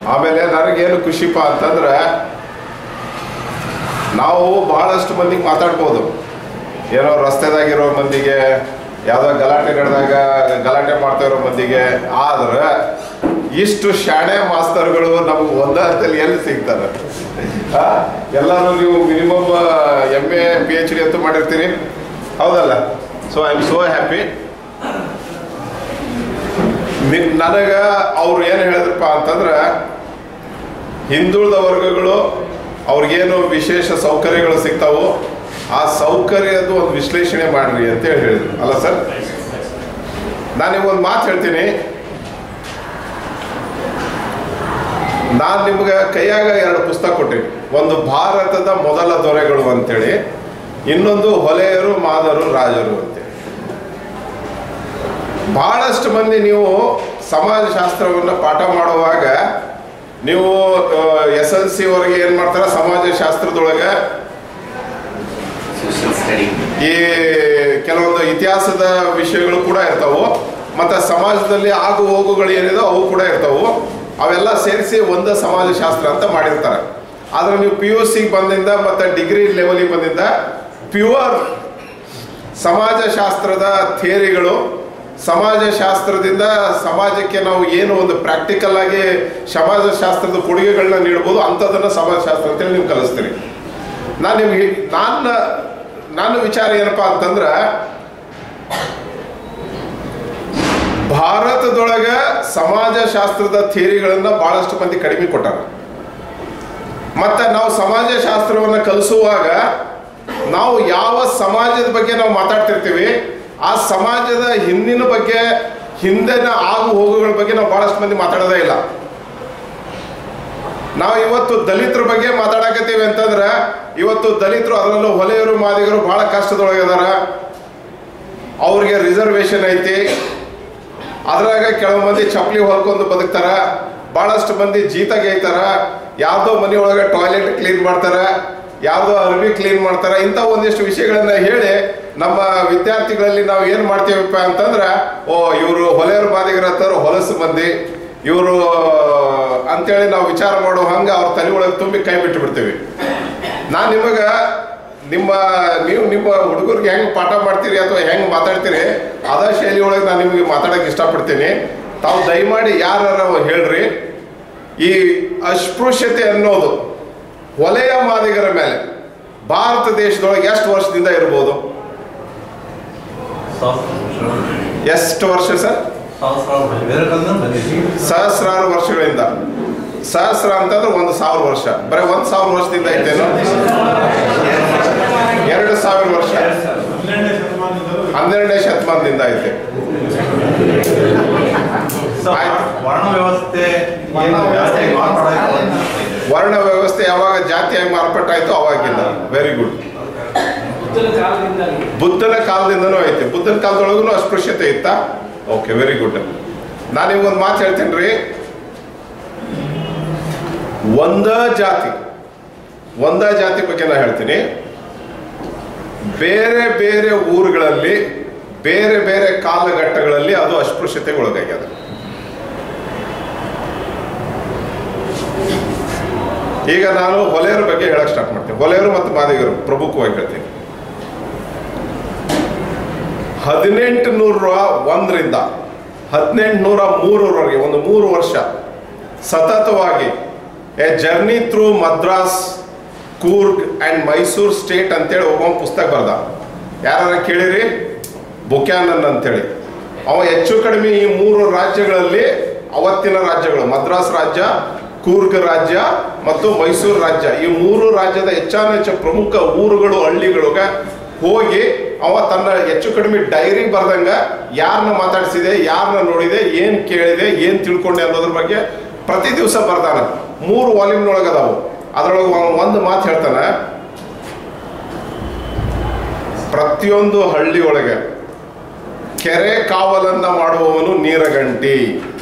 ಆಮೇಲೆ ನನಗೇನು ಖುಷಿಪ ಅಂತಂದ್ರೆ ನಾವು ಬಹಳಷ್ಟು ಮಂದಿಗೆ ಮಾತಾಡ್ಬೋದು ಏನೋ ರಸ್ತೆದಾಗಿರೋ ಮಂದಿಗೆ ಯಾವುದೋ ಗಲಾಟೆ ನಡೆದಾಗ ಗಲಾಟೆ ಮಾಡ್ತಾ ಇರೋ ಮಂದಿಗೆ ಆದ್ರೆ ಇಷ್ಟು ಶಾಣೆ ಮಾಸ್ತರ್ಗಳು ನಮಗೆ ಒಂದ ಹಂತದಲ್ಲಿ ಎಲ್ಲಿ ಸಿಗ್ತಾರೆ ಆ? ಎಲ್ಲರೂ ನೀವು minimum M A P H D ಅಂತೂ ಮಾಡಿರ್ತೀರಿ ಹೌದಲ್ಲ so I am so happy ನನಗೆ ಅವ್ರು ಏನು ಹೇಳಿದ್ರಪ್ಪ ಅಂತಂದ್ರೆ ಹಿಂದುಳಿದ ವರ್ಗಗಳು ಅವ್ರಿಗೇನು ವಿಶೇಷ ಸೌಕರ್ಯಗಳು ಸಿಗ್ತಾವೋ ಆ ಸೌಕರ್ಯದ ಒಂದು ವಿಶ್ಲೇಷಣೆ ಮಾಡ್ರಿ ಅಂತೇಳಿ ಹೇಳಿದ್ರು ಅಲ್ಲ ಸರ್ ನಾನು ಒಂದು ಮಾತು ಹೇಳ್ತೀನಿ ನಾನು ನಿಮ್ಗೆ ಕೈಯಾಗ ಎರಡು ಪುಸ್ತಕ ಕೊಟ್ಟಿನಿ ಒಂದು ಭಾರತದ ಮೊದಲ ದೊರೆಗಳು ಅಂತೇಳಿ ಇನ್ನೊಂದು ಹೊಲೆಯರು ಮಾದರು ರಾಜರು ಅಂತೇಳಿ ಬಹಳಷ್ಟು ಮಂದಿ ನೀವು ಸಮಾಜಶಾಸ್ತ್ರವನ್ನು ಪಾಠ ಮಾಡುವಾಗ ನೀವು ಎಸ್ ಎಲ್ ಸಿ ವರೆಗೆ ಏನು ಮಾಡ್ತಾರೆ ಸಮಾಜಶಾಸ್ತ್ರದೊಳಗೆ ಸೋಷಿಯಲ್ ಸ್ಟಡಿ ಈ ಕೆಲವೊಂದು ಇತಿಹಾಸದ ವಿಷಯಗಳು ಕೂಡ ಇರ್ತಾವು ಮತ್ತು ಸಮಾಜದಲ್ಲಿ ಆಗು ಹೋಗುಗಳು ಏನಿದೆ ಅವು ಕೂಡ ಇರ್ತಾವು ಅವೆಲ್ಲ ಸೇರಿಸಿ ಒಂದು ಸಮಾಜಶಾಸ್ತ್ರ ಅಂತ ಮಾಡಿರ್ತಾರೆ ಆದ್ರೆ ನೀವು ಪಿ ಯು ಸಿಗೆ ಬಂದಿಂದ ಮತ್ತು ಡಿಗ್ರಿ ಲೆವೆಲಿಗೆ ಬಂದಿಂದ ಪ್ಯೂರ್ ಸಮಾಜಶಾಸ್ತ್ರದ ಥಿಯರಿಗಳು ಸಮಾಜಶಾಸ್ತ್ರದಿಂದ ಸಮಾಜಕ್ಕೆ ನಾವು ಏನು ಒಂದು ಪ್ರಾಕ್ಟಿಕಲ್ ಆಗಿ ಸಮಾಜಶಾಸ್ತ್ರದ ಕೊಡುಗೆಗಳನ್ನ ನೀಡ್ಬೋದು ಅಂಥದ್ದನ್ನು ಸಮಾಜಶಾಸ್ತ್ರ ಅಂತೇಳಿ ನೀವು ಕಲಿಸ್ತೀರಿ ನಾನು ನಿಮ್ಗೆ ನನ್ನ ನನ್ನ ವಿಚಾರ ಏನಪ್ಪಾ ಅಂತಂದ್ರೆ ಭಾರತದೊಳಗ ಸಮಾಜಶಾಸ್ತ್ರದ ಥಿಯರಿಗಳನ್ನ ಬಹಳಷ್ಟು ಮಂದಿ ಕಡಿಮೆ ಕೊಟ್ಟಾರ ಮತ್ತೆ ನಾವು ಸಮಾಜಶಾಸ್ತ್ರವನ್ನ ಕಲಿಸುವಾಗ ನಾವು ಯಾವ ಸಮಾಜದ ಬಗ್ಗೆ ನಾವು ಮಾತಾಡ್ತಿರ್ತೀವಿ ಆ ಸಮಾಜದ ಹಿಂದಿನ ಬಗ್ಗೆ ಹಿಂದಿನ ಆಗು ಹೋಗುಗಳ ಬಗ್ಗೆ ನಾವು ಬಹಳಷ್ಟು ಮಂದಿ ಮಾತಾಡೋದೇ ಇಲ್ಲ ನಾವು ಇವತ್ತು ದಲಿತರ ಬಗ್ಗೆ ಮಾತಾಡಕತ್ತೀವಿ ಅಂತಂದ್ರೆ ಇವತ್ತು ದಲಿತರು ಅದರಲ್ಲೂ ಹೊಲೆಯರು ಮಾದಿಗರು ಬಹಳ ಕಷ್ಟದೊಳಗಿದಾರ ಅವ್ರಿಗೆ ರಿಸರ್ವೇಶನ್ ಐತಿ ಅದ್ರಾಗ ಕೆಲವು ಮಂದಿ ಚಪ್ಪಲಿ ಹೊಲ್ಕೊಂಡು ಬದುಕ್ತಾರ ಬಹಳಷ್ಟು ಮಂದಿ ಜೀತ ಗೇಯ್ತಾರ ಯಾವ್ದೋ ಮನೆಯೊಳಗೆ ಟಾಯ್ಲೆಟ್ ಕ್ಲೀನ್ ಮಾಡ್ತಾರ ಯಾವ್ದೋ ಅರ್ಬಿ ಕ್ಲೀನ್ ಮಾಡ್ತಾರ ಇಂಥ ಒಂದಿಷ್ಟು ವಿಷಯಗಳನ್ನ ಹೇಳಿ ನಮ್ಮ ವಿದ್ಯಾರ್ಥಿಗಳಲ್ಲಿ ನಾವು ಏನು ಮಾಡ್ತೀವಪ್ಪ ಅಂತಂದ್ರೆ ಓ ಇವರು ಹೊಲೆಯರು ಮಾದಿಗರ ಹತ್ತಾರ ಹೊಲಸು ಮಂದಿ ಇವರು ಅಂತೇಳಿ ನಾವು ವಿಚಾರ ಮಾಡೋ ಹಂಗ ಅವ್ರ ತಲೆ ಒಳಗೆ ತುಂಬಿ ಕೈ ಬಿಟ್ಟು ಬಿಡ್ತೀವಿ ನಾನು ನಿಮಗ ನಿಮ್ಮ ನೀವು ನಿಮ್ಮ ಹುಡುಗರಿಗೆ ಹೆಂಗ್ ಪಾಠ ಮಾಡ್ತೀರಿ ಅಥವಾ ಹೆಂಗ್ ಮಾತಾಡ್ತೀರಿ ಅದ ಶೈಲಿ ಒಳಗೆ ನಾನು ನಿಮಗೆ ಮಾತಾಡಕ್ಕೆ ಇಷ್ಟಪಡ್ತೀನಿ ತಾವು ದಯಮಾಡಿ ಯಾರ ಹೇಳ್ರಿ ಈ ಅಸ್ಪೃಶ್ಯತೆ ಅನ್ನೋದು ಹೊಲೆಯ ಮಾದಿಗರ ಮೇಲೆ ಭಾರತ ದೇಶದೊಳಗೆ ಎಷ್ಟು ವರ್ಷದಿಂದ ಇರ್ಬೋದು ಎಷ್ಟು ವರ್ಷ ಸರ್ ಸಹಸ್ರಾರು ವರ್ಷಗಳಿಂದ ಸಹಸ್ರ ಅಂತಂದ್ರೆ ಒಂದು ಸಾವಿರ ವರ್ಷ ಬರೀ ಒಂದು ಸಾವಿರ ವರ್ಷದಿಂದ ಐತೇನೋ ಎರಡು ಸಾವಿರ ವರ್ಷ ಹನ್ನೆರಡನೇ ಶತಮಾನದಿಂದ ಐತೆ ಆಯ್ತು. ವರ್ಣ ವ್ಯವಸ್ಥೆ ಏನು ಜಾಸ್ತಿ ಮಾತಾಡೋದು ವರ್ಣ ವ್ಯವಸ್ಥೆ ಯಾವಾಗ ಜಾತಿಯಾಗಿ ಮಾರ್ಪಟ್ಟಾಯ್ತು ಅವಾಗಿಲ್ಲ ವೆರಿ ಗುಡ್ ಬುದ್ಧನ ಕಾಲದಿಂದಲೇ ಬುದ್ಧನ ಕಾಲದಿಂದನೂ ಐತೆ ಬುದ್ಧನ ಕಾಲದೊಳಗೂ ಅಸ್ಪೃಶ್ಯತೆ ಇತ್ತಾ ಓಕೆ ವೆರಿ ಗುಡ್ ನಾನು ನಿಮ್ಗೊಂದು ಮಾತು ಹೇಳ್ತೀನಿ ರೀ ಒಂದ ಜಾತಿ ಒಂದ ಜಾತಿ ಬಗ್ಗೆ ನಾನು ಹೇಳ್ತೀನಿ ಬೇರೆ ಬೇರೆ ಊರುಗಳಲ್ಲಿ ಬೇರೆ ಬೇರೆ ಕಾಲಘಟ್ಟಗಳಲ್ಲಿ ಅದು ಅಸ್ಪೃಶ್ಯತೆಗೆ ಒಳಗಾಗ್ಯದ ಈಗ ನಾನು ಹೊಲೆಯರ ಬಗ್ಗೆ ಹೇಳಕ್ ಸ್ಟಾರ್ಟ್ ಮಾಡ್ತೀನಿ ಹೊಲೆಯರು ಮತ್ತು ಮಾದಿಗರು ಪ್ರಮುಖವಾಗಿ ಹೇಳ್ತೀನಿ ಹದಿನೆಂಟು ನೂರ ಒಂದರಿಂದ ಹದಿನೆಂಟು ನೂರ ಮೂರರವರೆಗೆ ಒಂದು ಮೂರು ವರ್ಷ ಸತತವಾಗಿ a journey through Madras Coorg and Mysore state ಅಂತೇಳಿ ಒಬ್ಬ ಪುಸ್ತಕ ಬರ್ದ ಯಾರು ಕೇಳಿರಿ ಬುಕ್ಯಾನನ್ ಅಂತೇಳಿ ಅವ ಹೆಚ್ಚು ಕಡಿಮೆ ಈ ಮೂರು ರಾಜ್ಯಗಳಲ್ಲಿ ಅವತ್ತಿನ ರಾಜ್ಯಗಳು ಮದ್ರಾಸ್ ರಾಜ್ಯ ಕೂರ್ಗ್ ರಾಜ್ಯ ಮತ್ತು ಮೈಸೂರು ರಾಜ್ಯ ಈ ಮೂರು ರಾಜ್ಯದ ಹೆಚ್ಚಾನ ಹೆಚ್ಚು ಪ್ರಮುಖ ಊರುಗಳು ಹಳ್ಳಿಗಳಿಗೆ ಹೋಗಿ ಅವ ತನ್ನ ಹೆಚ್ಚು ಕಡಿಮೆ ಡೈರಿ ಬರ್ದಂಗ ಯಾರನ್ನ ಮಾತಾಡಿಸಿದೆ ಯಾರನ್ನ ನೋಡಿದೆ ಏನ್ ಕೇಳಿದೆ ಏನ್ ತಿಳ್ಕೊಂಡೆ ಅನ್ನೋದ್ರ ಬಗ್ಗೆ ಪ್ರತಿ ದಿವಸ ಬರ್ತಾನ ಮೂರು ವಾಲ್ಯೂಮ್ನೊಳಗೆ ಅದಾವು ಅದ್ರೊಳಗೆ ಒಂದು ಮಾತು ಹೇಳ್ತಾನ ಪ್ರತಿಯೊಂದು ಹಳ್ಳಿ ಒಳಗೆ ಕೆರೆ ಕಾವಲನ್ನ ಮಾಡುವವನು ನೀರಗಂಟಿ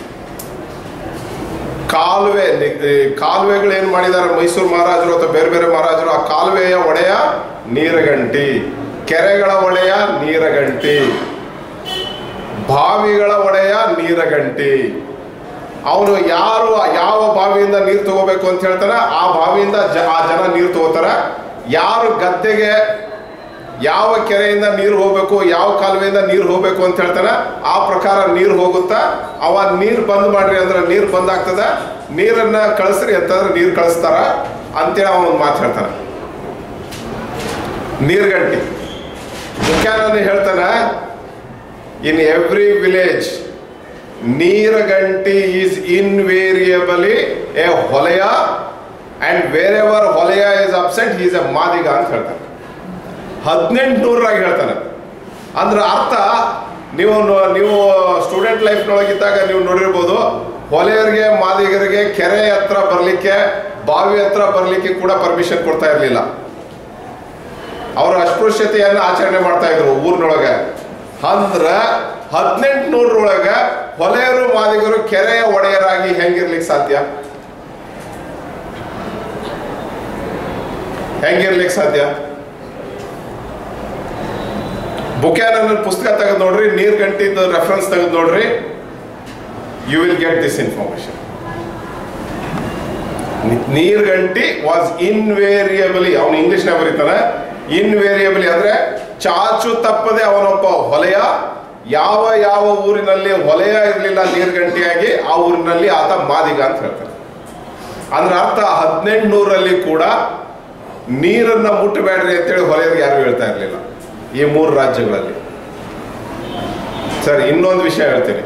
ಕಾಲುವೆ ನಿ- ಈ ಕಾಲುವೆಗಳು ಏನ್ ಮಾಡಿದಾರೆ ಮೈಸೂರು ಮಹಾರಾಜರು ಅಥವಾ ಬೇರೆ ಬೇರೆ ಮಹಾರಾಜರು ಆ ಕಾಲುವೆಯ ಒಡೆಯ ನೀರಗಂಟಿ ಕೆರೆಗಳ ಒಡೆಯ ನೀರಗಂಟಿ ಬಾವಿಗಳ ಒಡೆಯ ನೀರಗಂಟಿ ಅವನು ಯಾರು ಯಾವ ಬಾವಿಯಿಂದ ನೀರು ತಗೋಬೇಕು ಅಂತ ಹೇಳ್ತಾನೆ ಆ ಬಾವಿಯಿಂದ ಜ ಆ ಜನ ನೀರು ತಗೋತಾರ ಯಾರು ಗದ್ದೆಗೆ ಯಾವ ಕೆರೆಯಿಂದ ನೀರು ಹೋಗ್ಬೇಕು ಯಾವ ಕಾಲುವೆಯಿಂದ ನೀರು ಹೋಗ್ಬೇಕು ಅಂತ ಹೇಳ್ತಾನೆ ಆ ಪ್ರಕಾರ ನೀರು ಹೋಗುತ್ತಾ ಅವ ನೀರು ಬಂದ್ ಮಾಡ್ರಿ ಅಂದ್ರೆ ನೀರು ಬಂದ್ ಆಗ್ತದ ನೀರನ್ನ ಕಳಿಸ್ರಿ ಅಂತಂದ್ರೆ ನೀರು ಕಳಿಸ್ತಾರ ಅಂತೇಳಿ ಅವನು ಒಂದು ಮಾತು ಹೇಳ್ತಾನೆ ನೀರ್ಗಂಟಿ ಮುಖ್ಯಾನ ಹೇಳ್ತಾನ ಇನ್ ಎವ್ರಿ ವಿಲೇಜ್ ನೀರಗಂಟಿ is invariably a Holeya and wherever Holeya is absent is a Madiga ಅಂತ ಹೇಳ್ತಾನೆ ಹದಿನೆಂಟುನೂರಾಗಿ ಹೇಳ್ತಾನೆ ಅಂದ್ರೆ ಅರ್ಥ ನೀವು ನೋ- ನೀವು ಸ್ಟೂಡೆಂಟ್ ಲೈಫ್ನೊಳಗಿದ್ದಾಗ ನೀವು ನೋಡಿರ್ಬೋದು ಹೊಲೆಯರಿಗೆ ಮಾದಿಗರಿಗೆ ಕೆರೆ ಹತ್ರ ಬರಲಿಕ್ಕೆ ಬಾವಿ ಹತ್ರ ಬರಲಿಕ್ಕೆ ಕೂಡ ಪರ್ಮಿಷನ್ ಕೊಡ್ತಾ ಇರಲಿಲ್ಲ ಅವರು ಅಸ್ಪೃಶ್ಯತೆಯನ್ನು ಆಚರಣೆ ಮಾಡ್ತಾ ಇದ್ರು ಊರಿನೊಳಗೆ ಅಂದ್ರ ಹದಿನೆಂಟುನೂರೊಳಗ ಹೊಲೆಯರು ಮಾದಿಗರು ಕೆರೆಯ ಒಡೆಯರಾಗಿ ಹೆಂಗಿರ್ಲಿಕ್ಕೆ ಸಾಧ್ಯ ಹೆಂಗಿರ್ಲಿಕ್ಕೆ ಸಾಧ್ಯ ಬುಕ್ಯಾನನ್ ಪುಸ್ತಕ ತೆಗೆದು ನೋಡ್ರಿ ನೀರ್ ಗಂಟಿದ್ದು ರೆಫರೆನ್ಸ್ ತೆಗೆದು ನೋಡ್ರಿ you will get this information ನೀರ್ ಗಂಟಿ ವಾಸ್ ಇನ್ವೇರಿಯಬಲಿ ಅವನು ಇಂಗ್ಲಿಷ್ನಾಗ ಬರೀತಾನೆ ಇನ್ವೇರಿಯಬಲಿ ಅಂದ್ರೆ ಚಾಚು ತಪ್ಪದೆ ಅವನೊಬ್ಬ ಹೊಲೆಯ ಯಾವ ಯಾವ ಊರಿನಲ್ಲಿ ಹೊಲೆಯ ಇರಲಿಲ್ಲ ನೀರ್ಗಂಟಿಯಾಗಿ ಆ ಊರಿನಲ್ಲಿ ಆತ ಮಾದಿಗ ಅಂತ ಹೇಳ್ತಾನೆ ಅಂದ್ರೆ ಅರ್ಥ ಹದಿನೆಂಟುನೂರಲ್ಲಿ ಕೂಡ ನೀರನ್ನ ಮುಟ್ಟಬೇಡ್ರಿ ಅಂತೇಳಿ ಹೊಲೆಯರಿಗೆ ಯಾರು ಹೇಳ್ತಾ ಇರಲಿಲ್ಲ ಈ ಮೂರು ರಾಜ್ಯಗಳಲ್ಲಿ ಸರಿ ಇನ್ನೊಂದು ವಿಷಯ ಹೇಳ್ತೀನಿ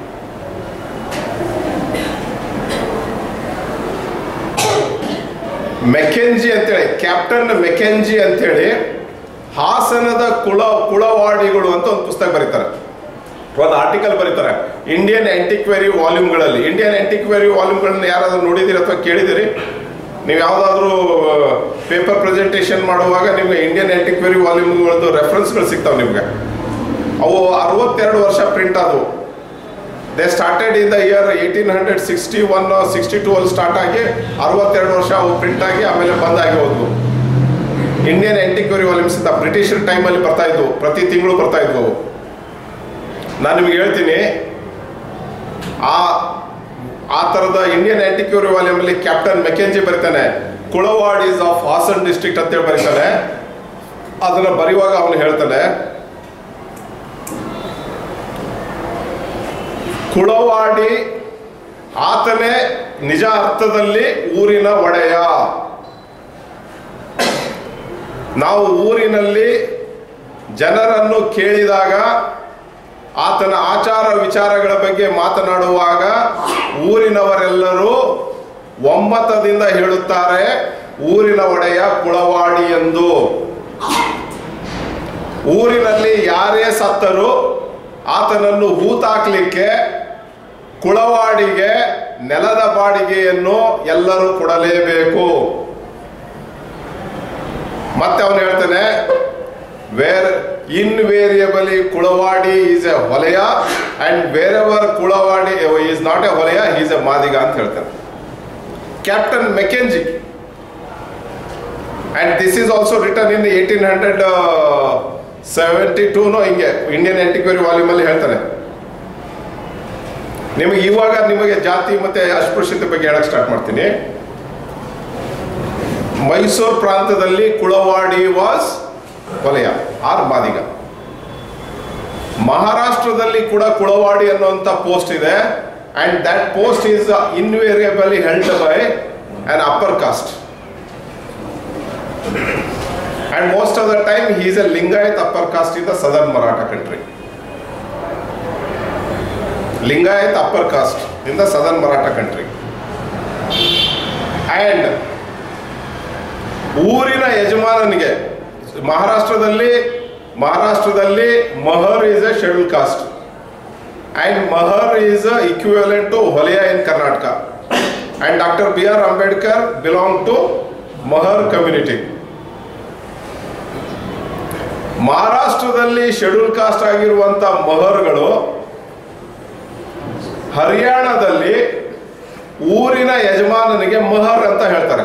ಮೆಕೆಂಜಿ ಅಂತೇಳಿ ಕ್ಯಾಪ್ಟನ್ ಮೆಕೆಂಜಿ ಅಂತೇಳಿ ಹಾಸನದ ಕುಳ ಕುಳವಾಡಿಗಳು ಅಂತ ಒಂದು ಪುಸ್ತಕ ಬರೀತಾರೆ ಒಂದು ಆರ್ಟಿಕಲ್ ಬರೀತಾರೆ ಇಂಡಿಯನ್ ಆಂಟಿಕ್ವೇರಿ ವಾಲ್ಯೂಮ್ಗಳಲ್ಲಿ ಇಂಡಿಯನ್ ಆಂಟಿಕ್ವೇರಿ ವಾಲ್ಯೂಮ್ಗಳನ್ನ ಯಾರಾದ್ರೂ ನೋಡಿದಿರಿ ಅಥವಾ ಕೇಳಿದಿರಿ ನೀವು ಯಾವುದಾದ್ರೂ ಪೇಪರ್ ಪ್ರೆಸೆಂಟೇಷನ್ ಮಾಡುವಾಗ ನಿಮ್ಗೆ ಇಂಡಿಯನ್ ಆಂಟಿಕ್ವೇರಿ ವಾಲ್ಯೂಮ್ಗಳದ್ದು ರೆಫರೆನ್ಸ್ಗಳು ಸಿಗ್ತಾವೆ ನಿಮ್ಗೆ ಅವು ಅರವತ್ತೆರಡು ವರ್ಷ ಪ್ರಿಂಟ್ ಆದವು they started in the year eighteen hundred sixty one sixty two ಅಲ್ಲಿ ಸ್ಟಾರ್ಟ್ ಆಗಿ ಅರವತ್ತೆರಡು ವರ್ಷ ಅವು ಪ್ರಿಂಟ್ ಆಗಿ ಆಮೇಲೆ ಬಂದಾಗಿ ಹೋದ್ವು ಇಂಡಿಯನ್ ಆಂಟಿಕ್ವರಿ ವಾಲ್ಯೂಮ್ಸ್ ಅಂತ ಬ್ರಿಟಿಷರ್ ಟೈಮಲ್ಲಿ ಬರ್ತಾ ಇದ್ವು ಪ್ರತಿ ತಿಂಗಳು ಬರ್ತಾ ಇದ್ವು ಅವು ನಾನು ನಿಮ್ಗೆ ಹೇಳ್ತೀನಿ ಆ ಆ ಥರದ ಇಂಡಿಯನ್ ಆಂಟಿಕ್ಯೂರಿ ವಾಲ್ಯೂಮಲ್ಲಿ ಕ್ಯಾಪ್ಟನ್ ಮೆಕೆಂಜಿ ಬರೀತಾನೆ Kulwad is of Hassan district ಅಂತೇಳಿ ಬರೀತಾನೆ ಅದನ್ನ ಬರೆಯುವಾಗ ಅವನು ಹೇಳ್ತಾನೆ ಕುಳವಾಡಿ ಆತನೇ ನಿಜ ಅರ್ಥದಲ್ಲಿ ಊರಿನ ಒಡೆಯ ನಾವು ಊರಿನಲ್ಲಿ ಜನರನ್ನು ಕೇಳಿದಾಗ ಆತನ ಆಚಾರ ವಿಚಾರಗಳ ಬಗ್ಗೆ ಮಾತನಾಡುವಾಗ ಊರಿನವರೆಲ್ಲರೂ ಒಮ್ಮತದಿಂದ ಹೇಳುತ್ತಾರೆ ಊರಿನ ಒಡೆಯ ಕುಳವಾಡಿ ಎಂದು ಊರಿನಲ್ಲಿ ಯಾರೇ ಸತ್ತರೂ ಆತನನ್ನು ಹೂತಾಕ್ಲಿಕ್ಕೆ ಕುಳವಾಡಿಗೆ ನೆಲದ ಬಾಡಿಗೆಯನ್ನು ಎಲ್ಲರೂ ಕೊಡಲೇಬೇಕು ಮತ್ತೆ ಅವನು ಹೇಳ್ತಾನೆ where invariably Kulavadi is a Holeya and wherever Kulavadi is not a Holeya is a Madiga ಅಂತ ಹೇಳ್ತಾನೆ captain Mackenzie and this is also return in eighteen hundred seventy ಟೂನೋ ಹಿಂಗೆ ಇಂಡಿಯನ್ ಆಂಟಿಕ್ವರಿ ವಾಲ್ಯೂಮ್ ಅಲ್ಲಿ ಹೇಳ್ತಾನೆ ನಿಮಗೆ ಇವಾಗ ನಿಮಗೆ ಜಾತಿ ಮತ್ತೆ ಅಸ್ಪೃಶ್ಯತೆ ಬಗ್ಗೆ ಹೇಳಕ್ ಸ್ಟಾರ್ಟ್ ಮಾಡ್ತೀನಿ ಮೈಸೂರು ಪ್ರಾಂತದಲ್ಲಿ ಕುಳವಾಡಿ ವಾಸ್ ವಲಯ ಆರ್ ಮಾದಿಗ ಮಹಾರಾಷ್ಟ್ರದಲ್ಲಿ ಕೂಡ ಕುಳವಾಡಿ ಅನ್ನುವಂಥ ಪೋಸ್ಟ್ ಇದೆ and that post is invariably held by an upper caste and most of the time he is a Lingayat upper caste in the southern Maratha country Lingayat upper caste in the southern Maratha country and ಊರಿನ ಯಜಮಾನನಿಗೆ ಮಹಾರಾಷ್ಟ್ರದಲ್ಲಿ ಮಹಾರಾಷ್ಟ್ರದಲ್ಲಿ Mahar is a schedule caste and Mahar is equivalent to Holeya in Karnataka and doctor B R Ambedkar belong to Mahar community ಮಹಾರಾಷ್ಟ್ರದಲ್ಲಿ schedule caste ಆಗಿರುವಂತ ಮಹರ್ಗಳು ಹರಿಯಾಣದಲ್ಲಿ ಊರಿನ ಯಜಮಾನನಿಗೆ ಮಹರ್ ಅಂತ ಹೇಳ್ತಾರೆ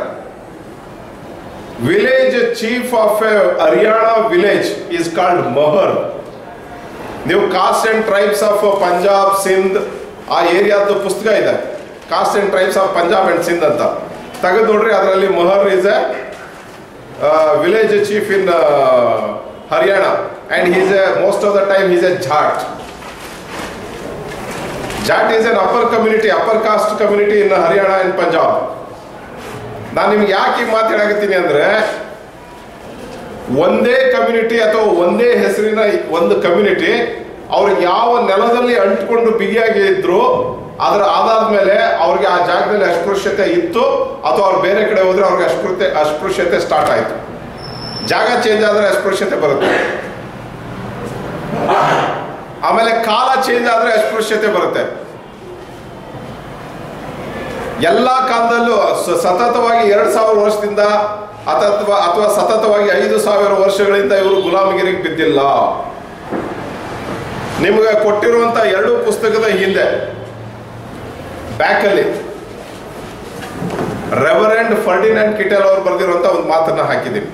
village chief of a Haryana village is called Mahar ನೀವು caste and tribes of Punjab Sindh ಆ ಏರಿಯಾದ ಪುಸ್ತಕ ಇದೆ caste and tribes of Punjab and Sindh ಅಂತ ತೆಗೆದು ನೋಡ್ರಿ ಅದರಲ್ಲಿ Mohar is a village chief in Haryana and he's a most of the time is a Jat Jat is N upper community upper caste community in Haryana and Punjab ನಾನು ನಿಮ್ಗೆ ಯಾಕೆ ಈ ಮಾತು ಹೇಳಕತ್ತೀನಿ ಅಂದ್ರೆ ಒಂದೇ ಕಮ್ಯುನಿಟಿ ಅಥವಾ ಒಂದೇ ಹೆಸರಿನ ಒಂದು ಕಮ್ಯುನಿಟಿ ಅವ್ರಿಗೆ ಯಾವ ನೆಲದಲ್ಲಿ ಅಂಟ್ಕೊಂಡು ಬಿಗಿಯಾಗಿ ಇದ್ರು ಅದರ ಆಧಾರದ ಮೇಲೆ ಅವ್ರಿಗೆ ಆ ಜಾಗದಲ್ಲಿ ಅಸ್ಪೃಶ್ಯತೆ ಇತ್ತು ಅಥವಾ ಅವ್ರು ಬೇರೆ ಕಡೆ ಹೋದ್ರೆ ಅವ್ರಿಗೆ ಅಸ್ಪೃಶ್ಯತೆ ಅಸ್ಪೃಶ್ಯತೆ ಸ್ಟಾರ್ಟ್ ಆಯ್ತು ಜಾಗ ಚೇಂಜ್ ಆದ್ರೆ ಅಸ್ಪೃಶ್ಯತೆ ಬರುತ್ತೆ ಆಮೇಲೆ ಕಾಲ ಚೇಂಜ್ ಆದ್ರೆ ಅಸ್ಪೃಶ್ಯತೆ ಬರುತ್ತೆ ಎಲ್ಲ ಕಾಲದಲ್ಲೂ ಸ- ಸತತವಾಗಿ ಎರಡು ಸಾವಿರ ವರ್ಷದಿಂದ ಅಥವಾ ಅಥವಾ ಸತತವಾಗಿ ಐದು ಸಾವಿರ ವರ್ಷಗಳಿಂದ ಇವರು ಗುಲಾಮಗಿರಿಗೆ ಬಿದ್ದಿಲ್ಲ ನಿಮಗೆ ಕೊಟ್ಟಿರುವಂತ ಎರಡು ಪುಸ್ತಕದ ಹಿಂದೆ ಬ್ಯಾಕಲ್ಲಿ ರೆವರೆಂಡ್ ಫರ್ಡಿನೆಂಟ್ ಕಿಟೆಲ್ ಅವರು ಬರೆದಿರುವಂತ ಒಂದು ಮಾತನ್ನ ಹಾಕಿದ್ದೀವಿ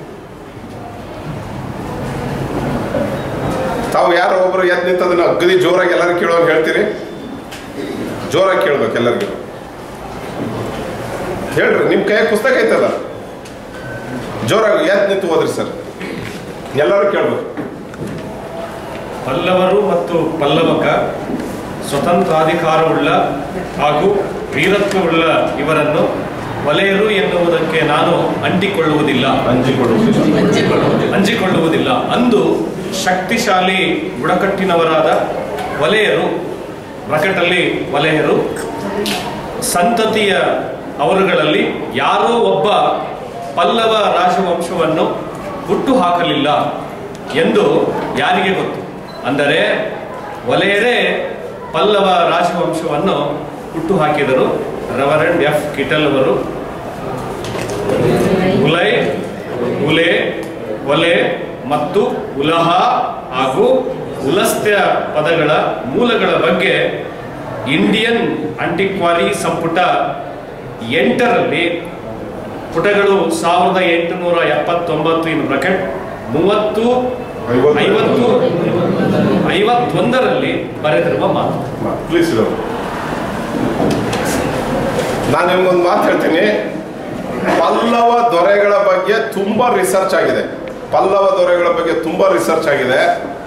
ತಾವು ಯಾರೋ ಒಬ್ರು ಎದ್ದು ನಿಂತದನ್ನ ಅಗದಿ ಜೋರಾಗಿ ಎಲ್ಲರೂ ಕೇಳೋಂಗೆ ಹೇಳ್ತೀರಿ ಜೋರಾಗಿ ಕೇಳ್ಬೇಕು ಎಲ್ಲರಿಗೂ ಹೇಳ್ರಿ ನಿಮ್ಮ ಕೈಯಾಗ ಪುಸ್ತಕ ಐತಲ್ಲ ಜೋರಾಗಿ ಎದ್ದು ನಿಂತು ಓದ್ರಿ ಸರ್ ಎಲ್ಲರೂ ಕೇಳ್ಬೇಕು ಪಲ್ಲವರು ಮತ್ತು ಪಲ್ಲವಕ ಸ್ವತಂತ್ರಾಧಿಕಾರವುಳ್ಳ ಹಾಗೂ ವೀರತ್ವವುಳ್ಳ ಇವರನ್ನು ವಲಯರು ಎನ್ನುವುದಕ್ಕೆ ನಾನು ಅಂಟಿಕೊಳ್ಳುವುದಿಲ್ಲ ಹಂಚಿಕೊಳ್ಳುವುದು ಅಂಜಿಕೊಳ್ಳುವುದಿಲ್ಲ ಅಂದು ಶಕ್ತಿಶಾಲಿ ಬುಡಕಟ್ಟಿನವರಾದ ವಲಯರು ಬ್ರಾಕೆಟಲ್ಲಿ ವಲಯರು ಸಂತತಿಯ ಅವರುಗಳಲ್ಲಿ ಯಾರೋ ಒಬ್ಬ ಪಲ್ಲವ ರಾಜವಂಶವನ್ನು ಹುಟ್ಟು ಹಾಕಲಿಲ್ಲ ಎಂದು ಯಾರಿಗೆ ಗೊತ್ತು ಅಂದರೆ ವಲಯರೇ ಪಲ್ಲವ ರಾಜವಂಶವನ್ನು ಹುಟ್ಟು ಹಾಕಿದರು ರೆವರೆಂಡ್ ಎಫ್ ಕಿಟಲ್ ಅವರು ಉಲೈ ಉಲೆ ಒಲೆ ಮತ್ತು ಉಲಹ ಹಾಗೂ ಉಲಸ್ತ್ಯ ಪದಗಳ ಮೂಲಗಳ ಬಗ್ಗೆ ಇಂಡಿಯನ್ ಅಂಟಿಕ್ವಾರಿ ಸಂಪುಟ ಎಂಟರಲ್ಲಿ ಪುಟಗಳು ಸಾವಿರದ ಎಂಟುನೂರ ಎಪ್ಪತ್ತೊಂಬತ್ತು ಇನ್ ಬ್ರಕೆಟ್ ಮೂವತ್ತು ಐವತ್ತು ಐವತ್ತೊಂದರಲ್ಲಿ ಬರೆದಿರುವ ಮಾತು ಪ್ಲೀಸ್ ನಾನು ನಿಮ್ಗೊಂದು ಮಾತು ಹೇಳ್ತೀನಿ ಪಲ್ಲವ ದೊರೆಗಳ ಬಗ್ಗೆ ತುಂಬಾ ರಿಸರ್ಚ್ ಆಗಿದೆ ಪಲ್ಲವ ದೊರೆಗಳ ಬಗ್ಗೆ ತುಂಬಾ ರಿಸರ್ಚ್ ಆಗಿದೆ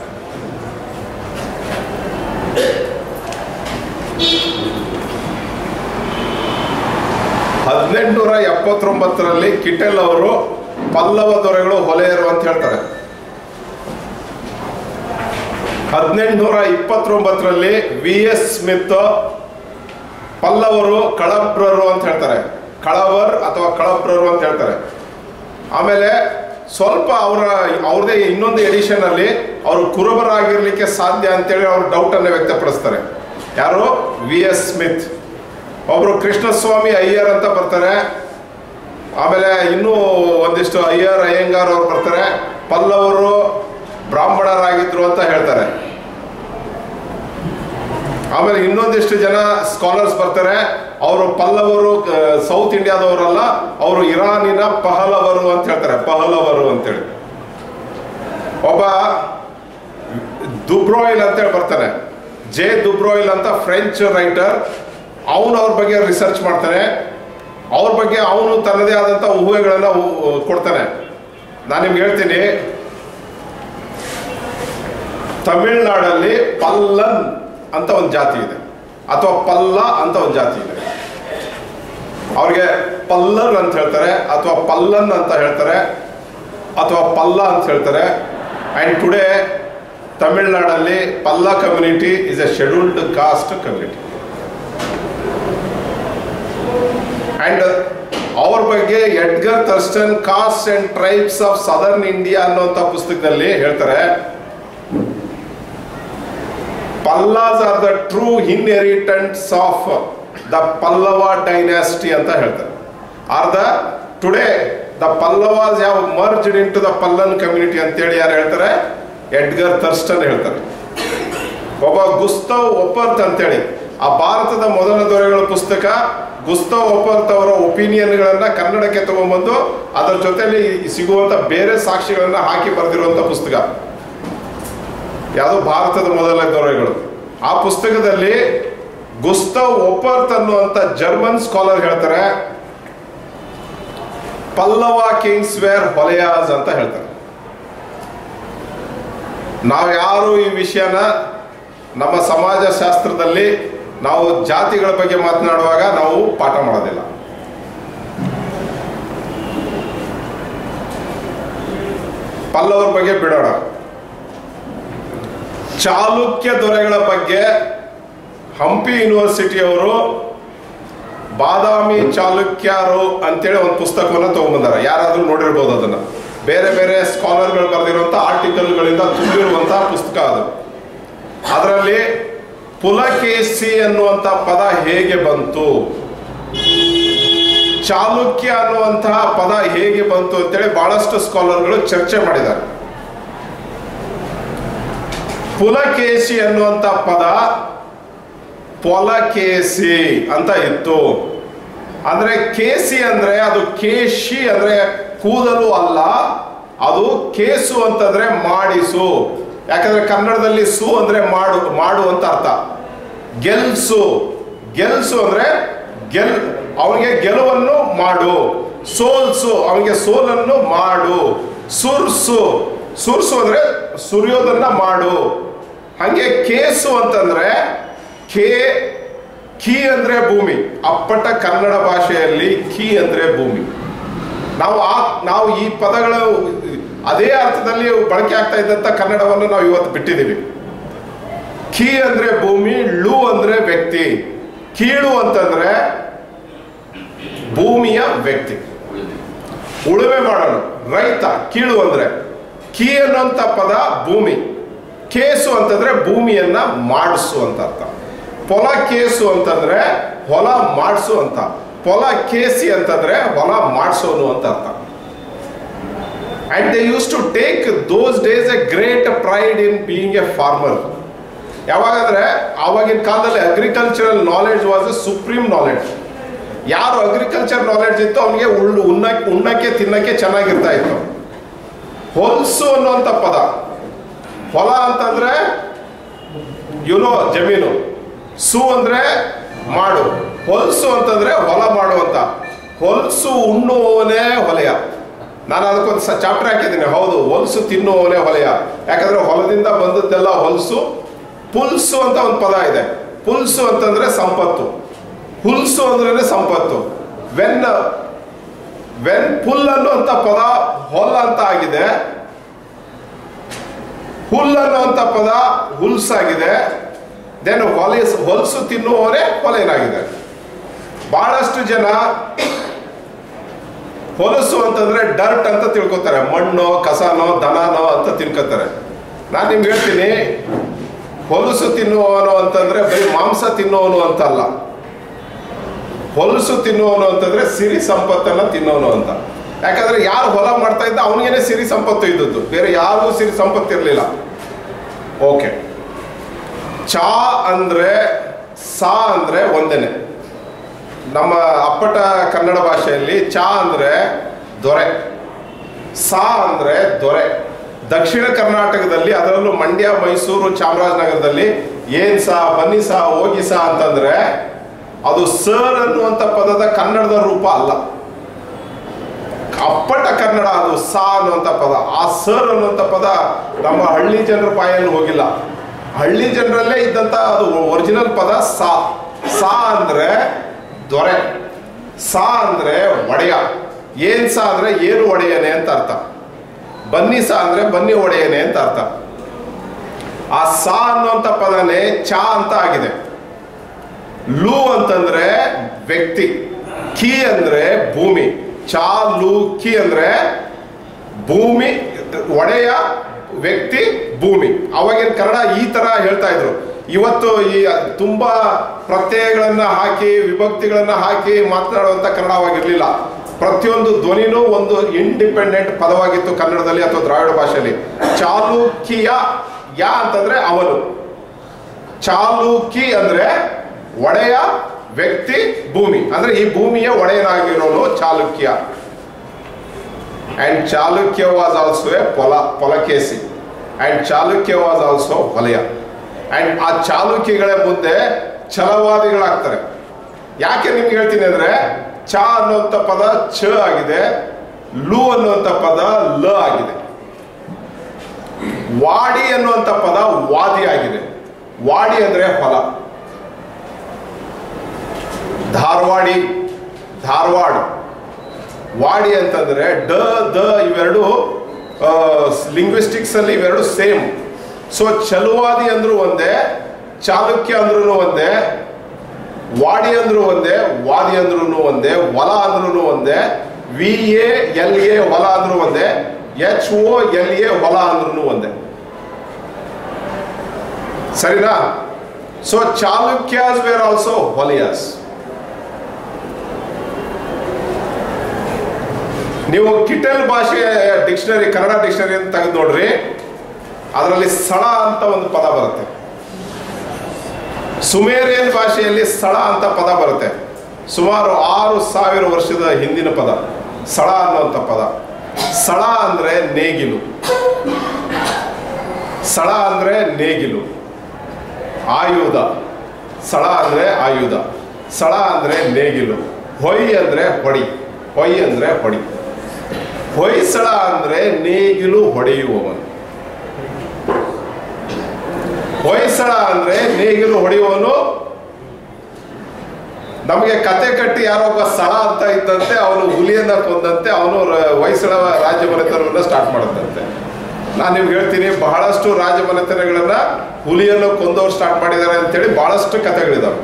ಹದಿನೆಂಟುನೂರ ಎಪ್ಪತ್ತೊಂಬತ್ತರಲ್ಲಿ ಕಿಟೆಲ್ ಅವರು ಪಲ್ಲವ ದೊರೆಗಳು ಹೊಲೆಯರು ಅಂತ ಹೇಳ್ತಾರೆ ಹದಿನೆಂಟುನೂರ ಇಪ್ಪತ್ತೊಂಬತ್ತರಲ್ಲಿ ವಿ ಎಸ್ ಸ್ಮಿತ್ ಪಲ್ಲವರು ಕಳಪ್ರರು ಅಂತ ಹೇಳ್ತಾರೆ ಕಳವರ್ ಅಥವಾ ಕಳಪ್ರರು ಅಂತ ಹೇಳ್ತಾರೆ ಆಮೇಲೆ ಸ್ವಲ್ಪ ಅವರ ಅವ್ರದೇ ಇನ್ನೊಂದು ಎಡಿಷನ್ ಅಲ್ಲಿ ಅವರು ಕುರುಬರಾಗಿರ್ಲಿಕ್ಕೆ ಸಾಧ್ಯ ಅಂತೇಳಿ ಅವ್ರು ಡೌಟ್ ಅನ್ನ ವ್ಯಕ್ತಪಡಿಸ್ತಾರೆ ಯಾರು ವಿ ಎಸ್ ಸ್ಮಿತ್ ಒಬ್ರು ಕೃಷ್ಣಸ್ವಾಮಿ ಅಯ್ಯರ್ ಅಂತ ಬರ್ತಾರೆ ಆಮೇಲೆ ಇನ್ನೂ ಒಂದಿಷ್ಟು ಅಯ್ಯರ್ ಅಯ್ಯಂಗಾರ್ ಅವ್ರು ಬರ್ತಾರೆ ಪಲ್ಲವರು ಬ್ರಾಹ್ಮಣರಾಗಿದ್ರು ಅಂತ ಹೇಳ್ತಾರೆ ಆಮೇಲೆ ಇನ್ನೊಂದಿಷ್ಟು ಜನ ಸ್ಕಾಲರ್ಸ್ ಬರ್ತಾರೆ ಅವರು ಪಲ್ಲವರು ಸೌತ್ ಇಂಡಿಯಾದವರಲ್ಲ ಅವರು ಇರಾನಿನ ಪಹಲವರು ಅಂತ ಹೇಳ್ತಾರೆ ಪಹಲವರು ಅಂತೇಳಿ ಒಬ್ಬ ದುಬ್ರೋಯಿಲ್ ಅಂತೇಳಿ ಬರ್ತಾನೆ ಜೆ ದುಬ್ರೋಯಿಲ್ ಅಂತ ಫ್ರೆಂಚ್ ರೈಟರ್ ಅವನು ಅವ್ರ ಬಗ್ಗೆ ರಿಸರ್ಚ್ ಮಾಡ್ತಾನೆ ಅವ್ರ ಬಗ್ಗೆ ಅವನು ತನ್ನದೇ ಆದಂಥ ಊಹೆಗಳನ್ನ ಊ- ಕೊಡ್ತಾನೆ ನಾನು ನಿಮ್ಗೆ ಹೇಳ್ತೀನಿ ತಮಿಳ್ನಾಡಲ್ಲಿ ಪಲ್ಲನ್ ಅಂತ ಒಂದು ಜಾತಿ ಇದೆ ಅಥವಾ ಪಲ್ಲ ಅಂತ ಒಂದು ಜಾತಿ ಇದೆ ಅವ್ರಿಗೆ ಪಲ್ಲರ್ ಅಂತ ಹೇಳ್ತಾರೆ ಅಥವಾ ಪಲ್ಲನ್ ಅಂತ ಹೇಳ್ತಾರೆ ಅಥವಾ ಪಲ್ಲ ಅಂತ ಹೇಳ್ತಾರೆ ಆ್ಯಂಡ್ ಟುಡೇ ತಮಿಳ್ನಾಡಲ್ಲಿ Palla community is a scheduled caste community and ಅವ್ರ ಬಗ್ಗೆ Edgar Thurston caste and tribes of southern India ಅನ್ನುವಂಥ ಪುಸ್ತಕದಲ್ಲಿ ಹೇಳ್ತಾರೆ Pallas are the true inheritants of the Pallava dynasty ಅಂತ ಹೇಳ್ತಾರೆ are the today the Pallavas ಯಾವ merged into the Pallan community ಅಂತೇಳಿ ಯಾರು ಹೇಳ್ತಾರೆ ಎಡ್ಗರ್ ಥರ್ಸ್ಟನ್ ಹೇಳ್ತಾರೆ ಒಬ್ಬ ಗುಸ್ತವ್ ಒಪ್ಪರ್ತ್ ಅಂತೇಳಿ ಆ ಭಾರತದ ಮೊದಲ ದೊರೆಗಳ ಪುಸ್ತಕ ಗುಸ್ತವ್ ಒಪ್ಪರ್ತ್ ಅವರ ಒಪಿನಿಯನ್ಗಳನ್ನ ಕನ್ನಡಕ್ಕೆ ತಗೊಂಡ್ಬಂದು ಅದರ ಜೊತೆಲಿ ಸಿಗುವಂತ ಬೇರೆ ಸಾಕ್ಷಿಗಳನ್ನ ಹಾಕಿ ಬರೆದಿರುವಂತ ಪುಸ್ತಕ ಯಾವುದು ಭಾರತದ ಮೊದಲ ದೊರೆಗಳು ಆ ಪುಸ್ತಕದಲ್ಲಿ ಗುಸ್ತವ್ ಒಪ್ಪರ್ತ್ ಅನ್ನುವಂಥ ಜರ್ಮನ್ ಸ್ಕಾಲರ್ ಹೇಳ್ತಾರೆ ಪಲ್ಲವ ಕಿಂಗ್ಸ್ ವೇರ್ ಹೊಲೆಯಾಸ್ ಅಂತ ಹೇಳ್ತಾರೆ ನಾವು ಯಾರು ಈ ವಿಷಯನ ನಮ್ಮ ಸಮಾಜಶಾಸ್ತ್ರದಲ್ಲಿ ನಾವು ಜಾತಿಗಳ ಬಗ್ಗೆ ಮಾತನಾಡುವಾಗ ನಾವು ಪಾಠ ಮಾಡೋದಿಲ್ಲ ಪಲ್ಲವರ ಬಗ್ಗೆ ಬಿಡೋಣ ಚಾಲುಕ್ಯ ದೊರೆಗಳ ಬಗ್ಗೆ ಹಂಪಿ ಯೂನಿವರ್ಸಿಟಿಯವರು ಬಾದಾಮಿ ಚಾಲುಕ್ಯರು ಅಂತೇಳಿ ಒಂದು ಪುಸ್ತಕವನ್ನು ತಗೊಂಡ್ಬಂದಾರ ಯಾರಾದ್ರೂ ನೋಡಿರ್ಬೋದು ಅದನ್ನ ಬೇರೆ ಬೇರೆ ಸ್ಕಾಲರ್ಗಳು ಬರೆದಿರುವಂಥ ಆರ್ಟಿಕಲ್ಗಳಿಂದ ತುಂಬಿರುವಂತಹ ಪುಸ್ತಕ ಅದು ಅದರಲ್ಲಿ ಪುಲಕೇಸಿ ಅನ್ನುವಂಥ ಪದ ಹೇಗೆ ಬಂತು ಚಾಲುಕ್ಯ ಅನ್ನುವಂತಹ ಪದ ಹೇಗೆ ಬಂತು ಅಂತೇಳಿ ಬಹಳಷ್ಟು ಸ್ಕಾಲರ್ಗಳು ಚರ್ಚೆ ಮಾಡಿದ್ದಾರೆ ಪುಲಕೇಶಿ ಅನ್ನುವಂಥ ಪದ ಪೊಲಕೇಸಿ ಅಂತ ಇತ್ತು ಅಂದ್ರೆ ಕೇಸಿ ಅಂದ್ರೆ ಅದು ಕೇಶಿ ಅಂದ್ರೆ ಕೂದಲು ಅಲ್ಲ ಅದು ಕೇಸು ಅಂತಂದ್ರೆ ಮಾಡಿಸು ಯಾಕಂದ್ರೆ ಕನ್ನಡದಲ್ಲಿ ಸು ಅಂದ್ರೆ ಮಾಡು ಮಾಡು ಅಂತ ಅರ್ಥ ಗೆಲ್ಸು ಗೆಲ್ಸು ಅಂದ್ರೆ ಗೆಲ್ ಅವನಿಗೆ ಗೆಲುವನ್ನು ಮಾಡು ಸೋಲ್ಸು ಅವನಿಗೆ ಸೋಲನ್ನು ಮಾಡು ಸುರ್ಸು ಸುರ್ಸು ಅಂದ್ರೆ ಸುರಿಯೋದನ್ನ ಮಾಡು ಹಂಗೆ ಕೇಸು ಅಂತಂದ್ರೆ ಕೇ ಕೀ ಅಂದ್ರೆ ಭೂಮಿ ಅಪ್ಪಟ ಕನ್ನಡ ಭಾಷೆಯಲ್ಲಿ ಕೀ ಅಂದ್ರೆ ಭೂಮಿ ನಾವು ಆ ನಾವು ಈ ಪದಗಳ ಅದೇ ಅರ್ಥದಲ್ಲಿ ಬಳಕೆ ಆಗ್ತಾ ಇದ್ದಂತ ಕನ್ನಡವನ್ನು ನಾವು ಇವತ್ತು ಬಿಟ್ಟಿದ್ದೀವಿ ಕೀ ಅಂದ್ರೆ ಭೂಮಿ ಳು ಅಂದ್ರೆ ವ್ಯಕ್ತಿ ಕೀಳು ಅಂತಂದ್ರೆ ಭೂಮಿಯ ವ್ಯಕ್ತಿ ಉಳುಮೆ ಮಾಡೋಣ ರೈತ ಕೀಳು ಅಂದ್ರೆ ಕೀ ಅನ್ನುವಂಥ ಪದ ಭೂಮಿ ಕೇಸು ಅಂತಂದ್ರೆ ಭೂಮಿಯನ್ನ ಮಾಡಿಸು ಅಂತ ಅರ್ಥ ಹೊಲ ಕೇಸು ಅಂತಂದ್ರೆ ಹೊಲ ಮಾಡಿಸು ಅಂತ ಹೊಲ ಕೇಸಿ ಅಂತಂದ್ರೆ ಹೊಲ ಮಾಡಿಸೋನು ಅಂತ ಅರ್ಥ and they use to take those days a great pride in being a farmer ಯಾವಾಗಂದ್ರೆ ಆವಾಗಿನ ಕಾಲದಲ್ಲಿ agricultural knowledge was a supreme knowledge ಯಾರು ಅಗ್ರಿಕಲ್ಚರ್ ನಾಲೆಡ್ಜ್ ಇತ್ತು ಅವನಿಗೆ ಉಳ್ಳು ಉಣ್ಣಕ್ಕೆ ಉಣ್ಣಕ್ಕೆ ತಿನ್ನಕ್ಕೆ ಚೆನ್ನಾಗಿರ್ತಾ ಇತ್ತು ಹೊಲ್ಸು ಅನ್ನುವಂಥ ಪದ ಹೊಲ ಅಂತಂದ್ರೆ ಯುನೋ ಜಮೀನು ಸು ಅಂದ್ರೆ ಮಾಡು ಹೊಲ್ಸು ಅಂತಂದ್ರೆ ಹೊಲ ಮಾಡು ಅಂತ ಹೊಲ್ಸು ಉಣ್ಣುವವನೇ ಹೊಲೆಯ ನಾನು ಅದಕ್ಕೊಂದು ಚಾಪ್ಟರ್ ಹಾಕಿದ್ದೀನಿ ಹೌದು ಹೊಲ್ಸು ತಿನ್ನುವವನೇ ಹೊಲೆಯ ಯಾಕಂದ್ರೆ ಹೊಲದಿಂದ ಬಂದದ್ದೆಲ್ಲ ಹೊಲ್ಸು ಪುಲ್ಸು ಅಂತ ಒಂದು ಪದ ಇದೆ ಪುಲ್ಸು ಅಂತಂದ್ರೆ ಸಂಪತ್ತು ಹುಲ್ಸು ಅಂದ್ರೆ ಸಂಪತ್ತು ವೆನ್ ವೆನ್ ಪುಲ್ ಅನ್ನುವಂಥ ಪದ ಹೊಲ್ ಅಂತ ಆಗಿದೆ ಹುಲ್ ಅನ್ನುವಂಥ ಪದ ಹುಲ್ಸಾಗಿದೆ ದೆನ್ ಹೊಲಿಸ್ ಹೊಲಸು ತಿನ್ನುವವರೇ ಹೊಲೆನಾಗಿದೆ ಬಹಳಷ್ಟು ಜನ ಹೊಲಸು ಅಂತಂದ್ರೆ ಡರ್ಟ್ ಅಂತ ತಿಳ್ಕೊತಾರೆ ಮಣ್ಣು ಕಸನೋ ದನನೋ ಅಂತ ತಿಳ್ಕೊತಾರೆ ನಾನು ನಿಮ್ಗೆ ಹೇಳ್ತೀನಿ ಹೊಲಸು ತಿನ್ನುವವನು ಅಂತಂದ್ರೆ ಬರೀ ಮಾಂಸ ತಿನ್ನುವವನು ಅಂತಲ್ಲ ಹೊಲಸು ತಿನ್ನುವವನು ಅಂತಂದ್ರೆ ಸಿರಿ ಸಂಪತ್ತನ್ನ ತಿನ್ನೋನು ಅಂತ ಯಾಕಂದ್ರೆ ಯಾರು ಹೊಲ ಮಾಡ್ತಾ ಇದ್ದ ಅವನಿಗೇನೆ ಸಿರಿ ಸಂಪತ್ತು ಇದ್ದದ್ದು ಬೇರೆ ಯಾರಿಗೂ ಸಿರಿ ಸಂಪತ್ತು ಇರಲಿಲ್ಲ ಓಕೆ ಚಾ ಅಂದ್ರೆ ಸಾ ಅಂದ್ರೆ ಒಂದೇನೆ ನಮ್ಮ ಅಪ್ಪಟ ಕನ್ನಡ ಭಾಷೆಯಲ್ಲಿ ಚಾ ಅಂದ್ರೆ ದೊರೆ ಸಾ ಅಂದ್ರೆ ದೊರೆ ದಕ್ಷಿಣ ಕರ್ನಾಟಕದಲ್ಲಿ ಅದರಲ್ಲೂ ಮಂಡ್ಯ ಮೈಸೂರು ಚಾಮರಾಜನಗರದಲ್ಲಿ ಏನ್ ಸಾ ಬನ್ನಿ ಸಾ ಹೋಗಿ ಸಾ ಅಂತಂದ್ರೆ ಅದು ಸರ್ ಅನ್ನುವಂಥ ಪದದ ಕನ್ನಡದ ರೂಪ ಅಲ್ಲ ಅಪ್ಪಟ ಕನ್ನಡ ಅದು ಸಾ ಅನ್ನುವಂಥ ಪದ ಆ ಸರ್ ಅನ್ನುವಂಥ ಪದ ನಮ್ಮ ಹಳ್ಳಿ ಜನರ ಬಾಯಲ್ಲಿ ಹೋಗಿಲ್ಲ ಹಳ್ಳಿ ಜನರಲ್ಲೇ ಇದ್ದಂಥ ಅದು ಒರಿಜಿನಲ್ ಪದ ಸಾ ಸಾ ಅಂದ್ರೆ ದೊರೆ ಸಾ ಅಂದ್ರೆ ಒಡೆಯ ಏನ್ ಸಾ ಅಂದ್ರೆ ಏನು ಒಡೆಯನೆ ಅಂತ ಅರ್ಥ ಬನ್ನಿ ಸಾ ಅಂದ್ರೆ ಬನ್ನಿ ಒಡೆಯನೆ ಅಂತ ಅರ್ಥ ಆ ಸಾ ಅನ್ನುವಂಥ ಪದನೇ ಚಾ ಅಂತ ಆಗಿದೆ ಲು ಅಂತಂದ್ರೆ ವ್ಯಕ್ತಿ ಕಿ ಅಂದ್ರೆ ಭೂಮಿ ಚಾ ಲು ಕಿ ಅಂದ್ರೆ ಭೂಮಿ ಒಡೆಯ ವ್ಯಕ್ತಿ ಭೂಮಿ ಅವಾಗಿನ ಕನ್ನಡ ಈ ತರ ಹೇಳ್ತಾ ಇದ್ರು ಇವತ್ತು ಈ ತುಂಬಾ ಪ್ರತ್ಯಯಗಳನ್ನ ಹಾಕಿ ವಿಭಕ್ತಿಗಳನ್ನ ಹಾಕಿ ಮಾತನಾಡುವಂತ ಕನ್ನಡವಾಗಿರ್ಲಿಲ್ಲ ಪ್ರತಿಯೊಂದು ಧ್ವನಿನೂ ಒಂದು ಇಂಡಿಪೆಂಡೆಂಟ್ ಪದವಾಗಿತ್ತು ಕನ್ನಡದಲ್ಲಿ ಅಥವಾ ದ್ರಾವಿಡ ಭಾಷೆಯಲ್ಲಿ ಚಾಲುಕ್ಯ ಯಾ ಅಂತಂದ್ರೆ ಅವನು ಚಾಲುಕಿ ಅಂದ್ರೆ ಒಡೆಯ ವ್ಯಕ್ತಿ ಭೂಮಿ ಅಂದ್ರೆ ಈ ಭೂಮಿಯ ಒಡೆಯನಾಗಿರೋನು Chalukya and Chalukya was also a ಪೊಲ Polakesi and Chalukya was also Valaya and ಆ ಚಾಲುಕ್ಯಗಳ ಮುಂದೆ ಛಲವಾದಿಗಳಾಗ್ತಾರೆ ಯಾಕೆ ನಿಮ್ಗೆ ಹೇಳ್ತೀನಿ ಅಂದ್ರೆ ಚ ಅನ್ನುವಂಥ ಪದ ಛ ಆಗಿದೆ ಲು ಅನ್ನುವಂಥ ಪದ ಲ ಆಗಿದೆ ವಾಡಿ ಅನ್ನುವಂಥ ಪದ ವಾದಿ ಆಗಿದೆ ವಾಡಿ ಅಂದ್ರೆ ಹೊಲ ಧಾರವಾಡಿ ಧಾರವಾಡ ವಾಡಿ ಅಂತಂದ್ರೆ ಡ ದ ಇವೆರಡು ಲಿಂಗ್ವಿಸ್ಟಿಕ್ಸ್ ಅಲ್ಲಿ ಇವೆರಡು ಸೇಮ್ ಸೊ ಚಲುವಾದಿ ಅಂದ್ರೂ ಒಂದೇ ಚಾಲುಕ್ಯ ಅಂದ್ರೂ ಒಂದೇ ವಾಡಿ ಅಂದ್ರೂ ಒಂದೇ ವಾದಿ ಅಂದ್ರೂ ಒಂದೇ ಹೊಲ ಅಂದ್ರೂ ಒಂದೇ ವಿ ಎ ಎಲ್ ಎ ಹೊಲ ಅಂದ್ರೂ ಒಂದೇ ಎಚ್ ಓ ಎಲ್ ಎ ಹೊಲ ಅಂದ್ರೂ ಒಂದೇ ಸರಿನಾ so Chalukyas were also Holiyas ನೀವು ಕಿಟಲ್ ಭಾಷೆ ಡಿಕ್ಷನರಿ ಕನ್ನಡ ಡಿಕ್ಷನರಿ ಅಂತ ತೆಗೆದು ನೋಡ್ರಿ ಅದರಲ್ಲಿ ಸ್ಥಳ ಅಂತ ಒಂದು ಪದ ಬರುತ್ತೆ ಸುಮೇರಿಯನ್ ಭಾಷೆಯಲ್ಲಿ ಸ್ಥಳ ಅಂತ ಪದ ಬರುತ್ತೆ ಸುಮಾರು ಆರು ಸಾವಿರ ವರ್ಷದ ಹಿಂದಿನ ಪದ ಸ್ಥಳ ಅನ್ನುವಂಥ ಪದ ಸ್ಥಳ ಅಂದ್ರೆ ನೇಗಿಲು ಸ್ಥಳ ಅಂದ್ರೆ ನೇಗಿಲು ಆಯುಧ ಸ್ಥಳ ಅಂದ್ರೆ ಆಯುಧ ಸ್ಥಳ ಅಂದ್ರೆ ನೇಗಿಲು ಹೊಯ್ ಅಂದ್ರೆ ಹೊಡಿ ಹೊಯ್ ಅಂದ್ರೆ ಹೊಡಿ ಹೊಯ್ಸಳ ಅಂದ್ರೆ ನೇಗಿಲು ಹೊಡೆಯುವವನು ಹೊಯ್ಸಳ ಅಂದ್ರೆ ನೇಗಿಲು ಹೊಡೆಯುವವನು ನಮಗೆ ಕತೆ ಕಟ್ಟಿ ಯಾರೋ ಒಬ್ಬ ಸ್ಥಳ ಅಂತ ಇದ್ದಂತೆ ಅವನು ಹುಲಿಯನ್ನ ಕೊಂದಂತೆ ಅವನು ರ- ಹೊಯ್ಸಳ ರಾಜಮನೆತನವನ್ನ ಸ್ಟಾರ್ಟ್ ಮಾಡುತ್ತಂತೆ ನಾನು ನಿಮ್ಗೆ ಹೇಳ್ತೀನಿ ಬಹಳಷ್ಟು ರಾಜಮನೆತನಗಳನ್ನ ಹುಲಿಯನ್ನು ಕೊಂದವ್ರು ಸ್ಟಾರ್ಟ್ ಮಾಡಿದ್ದಾರೆ ಅಂತೇಳಿ ಬಹಳಷ್ಟು ಕಥೆಗಳಿದಾವೆ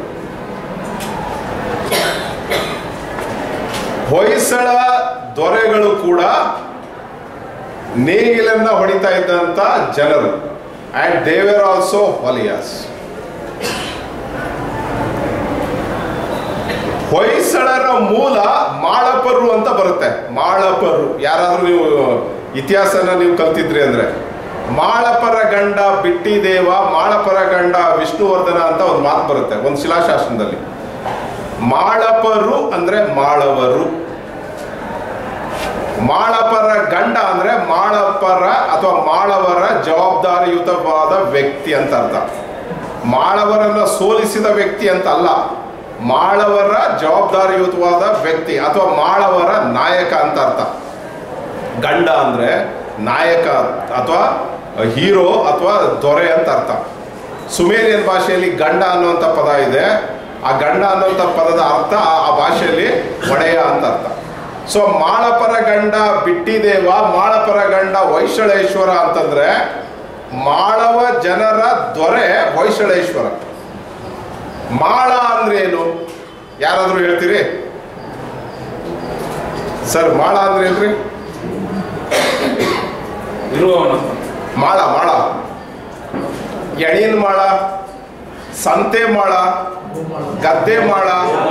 ಹೊಯ್ಸಳ ದೊರೆಗಳು ಕೂಡ ನೇಗಿಲನ್ನ ಹೊಡಿತಾ ಇದ್ದಂತ ಜನರು ಅಂಡ್ ದೇವರ್ ಆಲ್ಸೋ ಹೊಲಿಯಾಸ್ ಹೊಯ್ಸಳರ ಮೂಲ ಮಾಳಪರು ಅಂತ ಬರುತ್ತೆ ಮಾಳಪರು ಯಾರಾದ್ರೂ ನೀವು ಇತಿಹಾಸನ ನೀವು ಕಲ್ತಿದ್ರಿ ಅಂದ್ರೆ ಮಾಳಪರ ಗಂಡ ಬಿಟ್ಟಿ ದೇವ ಮಾಳಪರ ಗಂಡ ವಿಷ್ಣುವರ್ಧನ ಅಂತ ಒಂದು ಮಾತು ಬರುತ್ತೆ ಒಂದು ಶಿಲಾಶಾಸನದಲ್ಲಿ ಮಾಳಪರು ಅಂದ್ರೆ ಮಾಳವರು ಮಾಳಪರ ಗಂಡ ಅಂದ್ರೆ ಮಾಳಪರ ಅಥವಾ ಮಾಳವರ ಜವಾಬ್ದಾರಿಯುತವಾದ ವ್ಯಕ್ತಿ ಅಂತ ಅರ್ಥ ಮಾಳವರನ್ನ ಸೋಲಿಸಿದ ವ್ಯಕ್ತಿ ಅಂತ ಅಲ್ಲ ಮಾಳವರ ಜವಾಬ್ದಾರಿಯುತವಾದ ವ್ಯಕ್ತಿ ಅಥವಾ ಮಾಳವರ ನಾಯಕ ಅಂತ ಅರ್ಥ ಗಂಡ ಅಂದ್ರೆ ನಾಯಕ ಅಥವಾ ಹೀರೋ ಅಥವಾ ದೊರೆ ಅಂತ ಅರ್ಥ ಸುಮೇರಿಯನ್ ಭಾಷೆಯಲ್ಲಿ ಗಂಡ ಅನ್ನುವಂಥ ಪದ ಇದೆ ಆ ಗಂಡ ಅನ್ನುವಂಥ ಪದದ ಅರ್ಥ ಆ- ಆ ಭಾಷೆಯಲ್ಲಿ ಒಡೆಯ ಅಂತ ಅರ್ಥ ಸೊ ಮಾಳಪರ ಗಂಡ ಬಿಟ್ಟಿದೇವ ಮಾಳಪರ ಗಂಡ ವೈಶಳೇಶ್ವರ ಅಂತಂದ್ರೆ ಮಾಳವ ಜನರ ದೊರೆ ಹೊಯ್ಸಳೇಶ್ವರ ಮಾಳ ಅಂದ್ರೆ ಏನು ಯಾರಾದ್ರೂ ಹೇಳ್ತೀರಿ ಸರ್ ಮಾಳ ಅಂದ್ರೆ ಏನ್ರಿ ಇರುವವನು ಮಾಳ ಮಾಳ ಎಣಿನ ಮಾಳ ಸಂತೆ ಮಾಳ ಗದ್ದೆ ಮಾಳ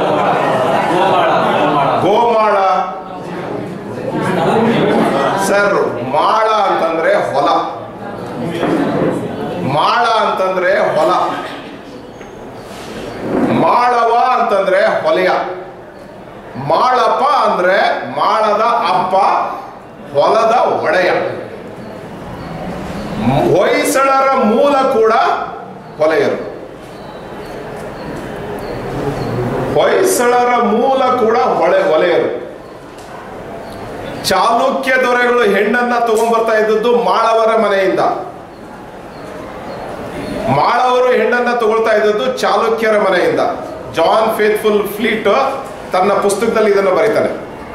ಗೋಮಾಳ ಸರ್ ಮಾಳ ಅಂತಂದ್ರೆ ಹೊಲ ಮಾಳ ಅಂತಂದ್ರೆ ಹೊಲ ಮಾಳವ ಅಂತಂದ್ರೆ ಹೊಲೆಯ ಮಾಳಪ್ಪ ಅಂದ್ರೆ ಮಾಳದ ಅಪ್ಪ ಹೊಲದ ಒಡೆಯ ಹೊಯ್ಸಳರ ಮೂಲ ಕೂಡ ಹೊಲೆಯರು ಹೊಯ್ಸಳರ ಮೂಲ ಕೂಡ ಹೊಳೆ ಹೊಲೆಯರು ಚಾಲುಕ್ಯ ದೊರೆಗಳು ಹೆಣ್ಣನ್ನ ತಗೊಂಡ್ಬರ್ತಾ ಇದ್ದದ್ದು ಮಾಳವರ ಮನೆಯಿಂದ ಮಾಳವರು ಹೆಣ್ಣನ್ನ ತಗೊಳ್ತಾ ಇದ್ದದ್ದು ಚಾಲುಕ್ಯರ ಮನೆಯಿಂದ ಜಾನ್ ಫೇತ್ಫುಲ್ ಫ್ಲೀಟ್ ತನ್ನ ಪುಸ್ತಕದಲ್ಲಿ ಇದನ್ನು ಬರೀತಾನೆ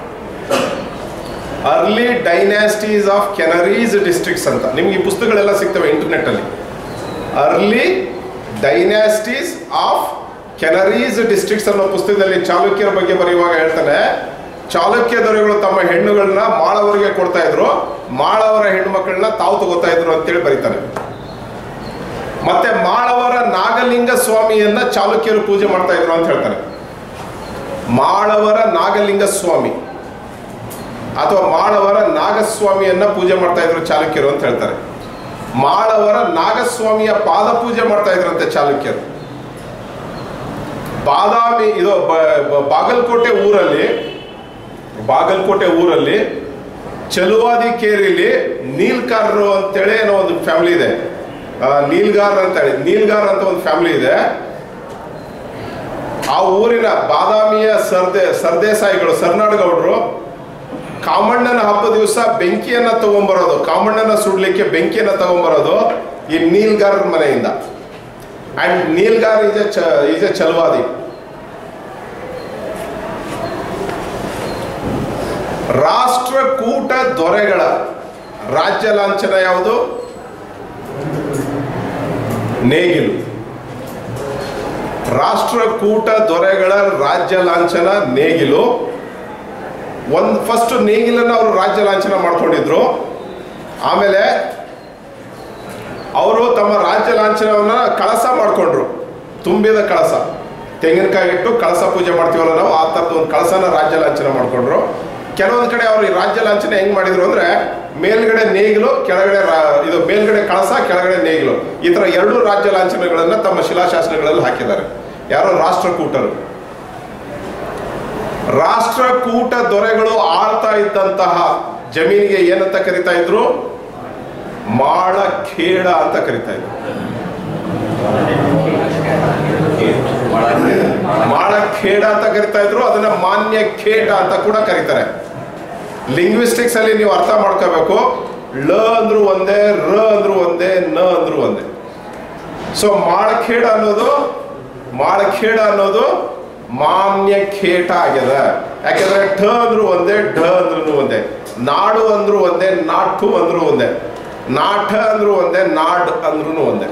early dynasties of Kanarese districts ಅಂತ ನಿಮ್ಗೆ ಈ ಪುಸ್ತಕಗಳೆಲ್ಲ ಸಿಗ್ತವೆ ಇಂಟರ್ನೆಟ್ ಅಲ್ಲಿ early dynasties of Kanarese districts ಅನ್ನೋ ಪುಸ್ತಕದಲ್ಲಿ ಚಾಲುಕ್ಯರ ಬಗ್ಗೆ ಬರೆಯುವಾಗ ಹೇಳ್ತಾನೆ ಚಾಲುಕ್ಯ ದೊರೆಗಳು ತಮ್ಮ ಹೆಣ್ಣುಗಳನ್ನ ಮಾಳವರಿಗೆ ಕೊಡ್ತಾ ಇದ್ರು ಮಾಳವರ ಹೆಣ್ಣುಮಕ್ಕಳನ್ನ ತಾವು ತಗೋತಾ ಇದ್ರು ಅಂತೇಳಿ ಬರೀತಾನೆ ಮತ್ತೆ ಮಾಳವರ ನಾಗಲಿಂಗ ಸ್ವಾಮಿಯನ್ನ ಚಾಲುಕ್ಯರು ಪೂಜೆ ಮಾಡ್ತಾ ಇದ್ರು ಅಂತ ಹೇಳ್ತಾನೆ ಮಾಳವರ ನಾಗಲಿಂಗ ಸ್ವಾಮಿ ಅಥವಾ ಮಾಳವರ ನಾಗಸ್ವಾಮಿಯನ್ನ ಪೂಜೆ ಮಾಡ್ತಾ ಇದ್ರು ಚಾಲುಕ್ಯರು ಅಂತ ಹೇಳ್ತಾರೆ ಮಾಳವರ ನಾಗಸ್ವಾಮಿಯ ಪಾದ ಪೂಜೆ ಮಾಡ್ತಾ ಇದ್ರಂತೆ ಚಾಲುಕ್ಯರು ಬಾದಾಮಿ ಇದು ಬ- ಬ- ಬಾಗಲಕೋಟೆ ಊರಲ್ಲಿ ಬಾಗಲಕೋಟೆ ಊರಲ್ಲಿ ಚಲುವಾದಿ ಕೇರಿಲಿ ನೀಲ್ಕಾರರು ಅಂತೇಳಿ ಏನೋ ಒಂದು ಫ್ಯಾಮಿಲಿ ಇದೆ ಆ, ನೀಲ್ಗಾರ್ ಅಂತ ಹೇಳಿ ನೀಲ್ಗಾರ್ ಅಂತ ಒಂದು ಫ್ಯಾಮಿಲಿ ಇದೆ ಆ ಊರಿನ ಬಾದಾಮಿಯ ಸರ್ದೆ ಸರ್ದೇಸಾಯಿಗಳು ಸರ್ನಾಡ್ಗೌಡರು ಕಾಮಣ್ಣನ ಹಬ್ಬದ ದಿವಸ ಬೆಂಕಿಯನ್ನ ತಗೊಂಬರೋದು ಕಾಮಣ್ಣನ ಸುಡ್ಲಿಕ್ಕೆ ಬೆಂಕಿಯನ್ನ ತಗೊಂಬರೋದು ಈ ನೀಲ್ಗಾರರ ಮನೆಯಿಂದ and Nilgar is a is a Chalavadi Rashtrakuta ದೊರೆಗಳ ರಾಜ್ಯ ಲಾಂಛನ ಯಾವುದು ನೇಗಿಲು ರಾಷ್ಟ್ರಕೂಟ ದೊರೆಗಳ ರಾಜ್ಯ ಲಾಂಛನ ನೇಗಿಲು ಒಂದು ಫಸ್ಟ್ ನೇಗಿಲನ್ನ ಅವರು ರಾಜ್ಯ ಲಾಂಛನ ಮಾಡ್ಕೊಂಡಿದ್ರು ಆಮೇಲೆ ಅವರು ತಮ್ಮ ರಾಜ್ಯ ಲಾಂಛನವನ್ನ ಕಳಸ ಮಾಡ್ಕೊಂಡ್ರು ತುಂಬಿದ ಕಳಸ ತೆಂಗಿನಕಾಯಿ ಇಟ್ಟು ಕಳಸ ಪೂಜೆ ಮಾಡ್ತೀವಲ್ಲ ನಾವು ಆ ಥರದ್ದು ಒಂದು ಕಳಸನ ರಾಜ್ಯ ಲಾಂಛನ ಮಾಡ್ಕೊಂಡ್ರು ಕೆಲವೊಂದು ಕಡೆ ಅವರು ಈ ರಾಜ್ಯ ಲಾಂಛನ ಹೆಂಗ್ ಮಾಡಿದ್ರು ಅಂದ್ರೆ ಮೇಲ್ಗಡೆ ನೇಗಿಲು ಕೆಳಗಡೆ ರಾ- ಇದು ಮೇಲ್ಗಡೆ ಕಳಸ ಕೆಳಗಡೆ ನೇಗಿಲು ಈ ತರ ಎರಡು ರಾಜ್ಯ ಲಾಂಛನಗಳನ್ನ ತಮ್ಮ ಶಿಲಾಶಾಸನಗಳಲ್ಲಿ ಹಾಕಿದ್ದಾರೆ ಯಾರೋ ರಾಷ್ಟ್ರಕೂಟರು ರಾಷ್ಟ್ರಕೂಟ ದೊರೆಗಳು ಆಳ್ತಾ ಇದ್ದಂತಹ ಜಮೀನಿಗೆ ಏನಂತ ಕರಿತಾ ಇದ್ರು ಮಾಳ ಖೇಡ ಅಂತ ಕರಿತಾ ಇದ್ರು ಮಾಳ ಖೇಡ ಅಂತ ಕರಿತಾ ಇದ್ರು ಅದನ್ನ ಮಾನ್ಯ ಖೇಟ ಅಂತ ಕೂಡ ಕರೀತಾರೆ ಲಿಂಗ್ವಿಸ್ಟಿಕ್ಸ್ ಅಲ್ಲಿ ನೀವು ಅರ್ಥ ಮಾಡ್ಕೋಬೇಕು ಳ ಅಂದ್ರು ಒಂದೇ ರ ಅಂದ್ರು ಒಂದೇ ನ ಅಂದ್ರು ಒಂದೇ ಸೊ ಮಾಳಖೇಡ ಅನ್ನೋದು ಮಾಳಖೇಡ ಅನ್ನೋದು ಮಾನ್ಯ ಖೇಟ ಆಗ್ಯದ ಯಾಕೆಂದ್ರೆ ಠ ಅಂದ್ರು ಒಂದೇ ಢ ಅಂದ್ರು ಒಂದೇ ನಾಡು ಅಂದ್ರು ಒಂದೇ ನಾಟು ಅಂದ್ರು ಒಂದೇ ನಾಠ ಅಂದ್ರು ಒಂದೇ ನಾಡ್ ಅಂದ್ರು ಒಂದೇ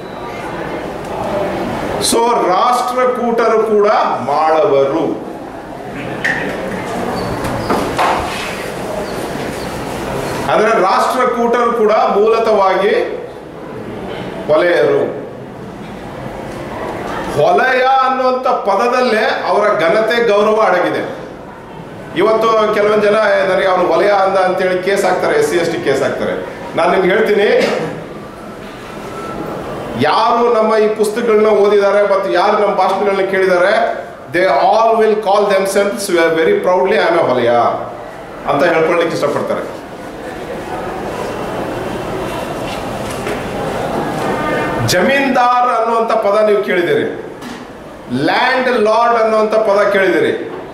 ಸೊ ರಾಷ್ಟ್ರಕೂಟರು ಕೂಡ ಮಾಳವರು ಅಂದ್ರೆ ರಾಷ್ಟ್ರಕೂಟರು ಕೂಡ ಮೂಲತವಾಗಿ ಹೊಲೆಯರು ಹೊಲಯ ಅನ್ನುವಂಥ ಪದದಲ್ಲೇ ಅವರ ಘನತೆ ಗೌರವ ಅಡಗಿದೆ ಇವತ್ತು ಕೆಲವೊಂದು ಜನ "ಏ, ನನಗೆ ಅವನು ವಲಯ ಅಂದ ಅಂತೇಳಿ ಕೇಸ್ ಹಾಕ್ತಾರೆ S C S T case ಹಾಕ್ತಾರೆ ನಾನು ನಿಮ್ಗೆ ಹೇಳ್ತೀನಿ ಯಾರು ನಮ್ಮ ಈ ಪುಸ್ತಕಗಳನ್ನ ಓದಿದ್ದಾರೆ ಮತ್ತು ಯಾರು ನಮ್ಮ ಭಾಷಣಗಳನ್ನ ಕೇಳಿದ್ದಾರೆ they all will call themselves very proudly I am a Valaya ಅಂತ ಹೇಳ್ಕೊಳ್ಲಿಕ್ಕೆ ಇಷ್ಟಪಡ್ತಾರೆ ಜಮೀನ್ದಾರ್ ಅನ್ನುವಂಥ ಪದ ನೀವು ಕೇಳಿದಿರಿ ಲ್ಯಾಂಡ್ ಲಾರ್ಡ್ ಅನ್ನುವಂಥ ಪದ ಕೇಳಿದಿರಿ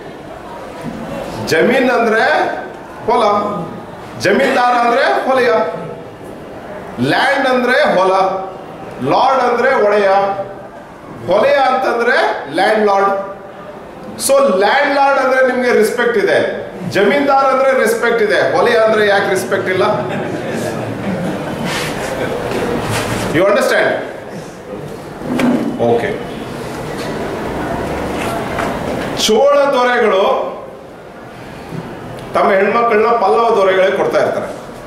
ಜಮೀನ್ ಅಂದ್ರೆ ಹೊಲ ಜಮೀನ್ದಾರ ಅಂದ್ರೆ ಹೊಲೆಯ ಲ್ಯಾಂಡ್ ಅಂದ್ರೆ ಹೊಲ ಲಾರ್ಡ್ ಅಂದ್ರೆ ಒಡೆಯ ಹೊಲೆಯ ಅಂತಂದ್ರೆ landlord so landlord ಅಂದ್ರೆ ನಿಮ್ಗೆ ರೆಸ್ಪೆಕ್ಟ್ ಇದೆ ಜಮೀನ್ದಾರ್ ಅಂದ್ರೆ ರೆಸ್ಪೆಕ್ಟ್ ಇದೆ ಹೊಲೆಯ ಅಂದ್ರೆ ಯಾಕೆ ರೆಸ್ಪೆಕ್ಟ್ ಇಲ್ಲ ಯು ಅಂಡರ್ಸ್ಟ್ಯಾಂಡ್ ಓಕೆ ಚೋಳ ದೊರೆಗಳು ತಮ್ಮ ಹೆಣ್ಮಕ್ಳನ್ನ ಪಲ್ಲವ ದೊರೆಗಳೇ ಕೊಡ್ತಾ ಇರ್ತಾರೆ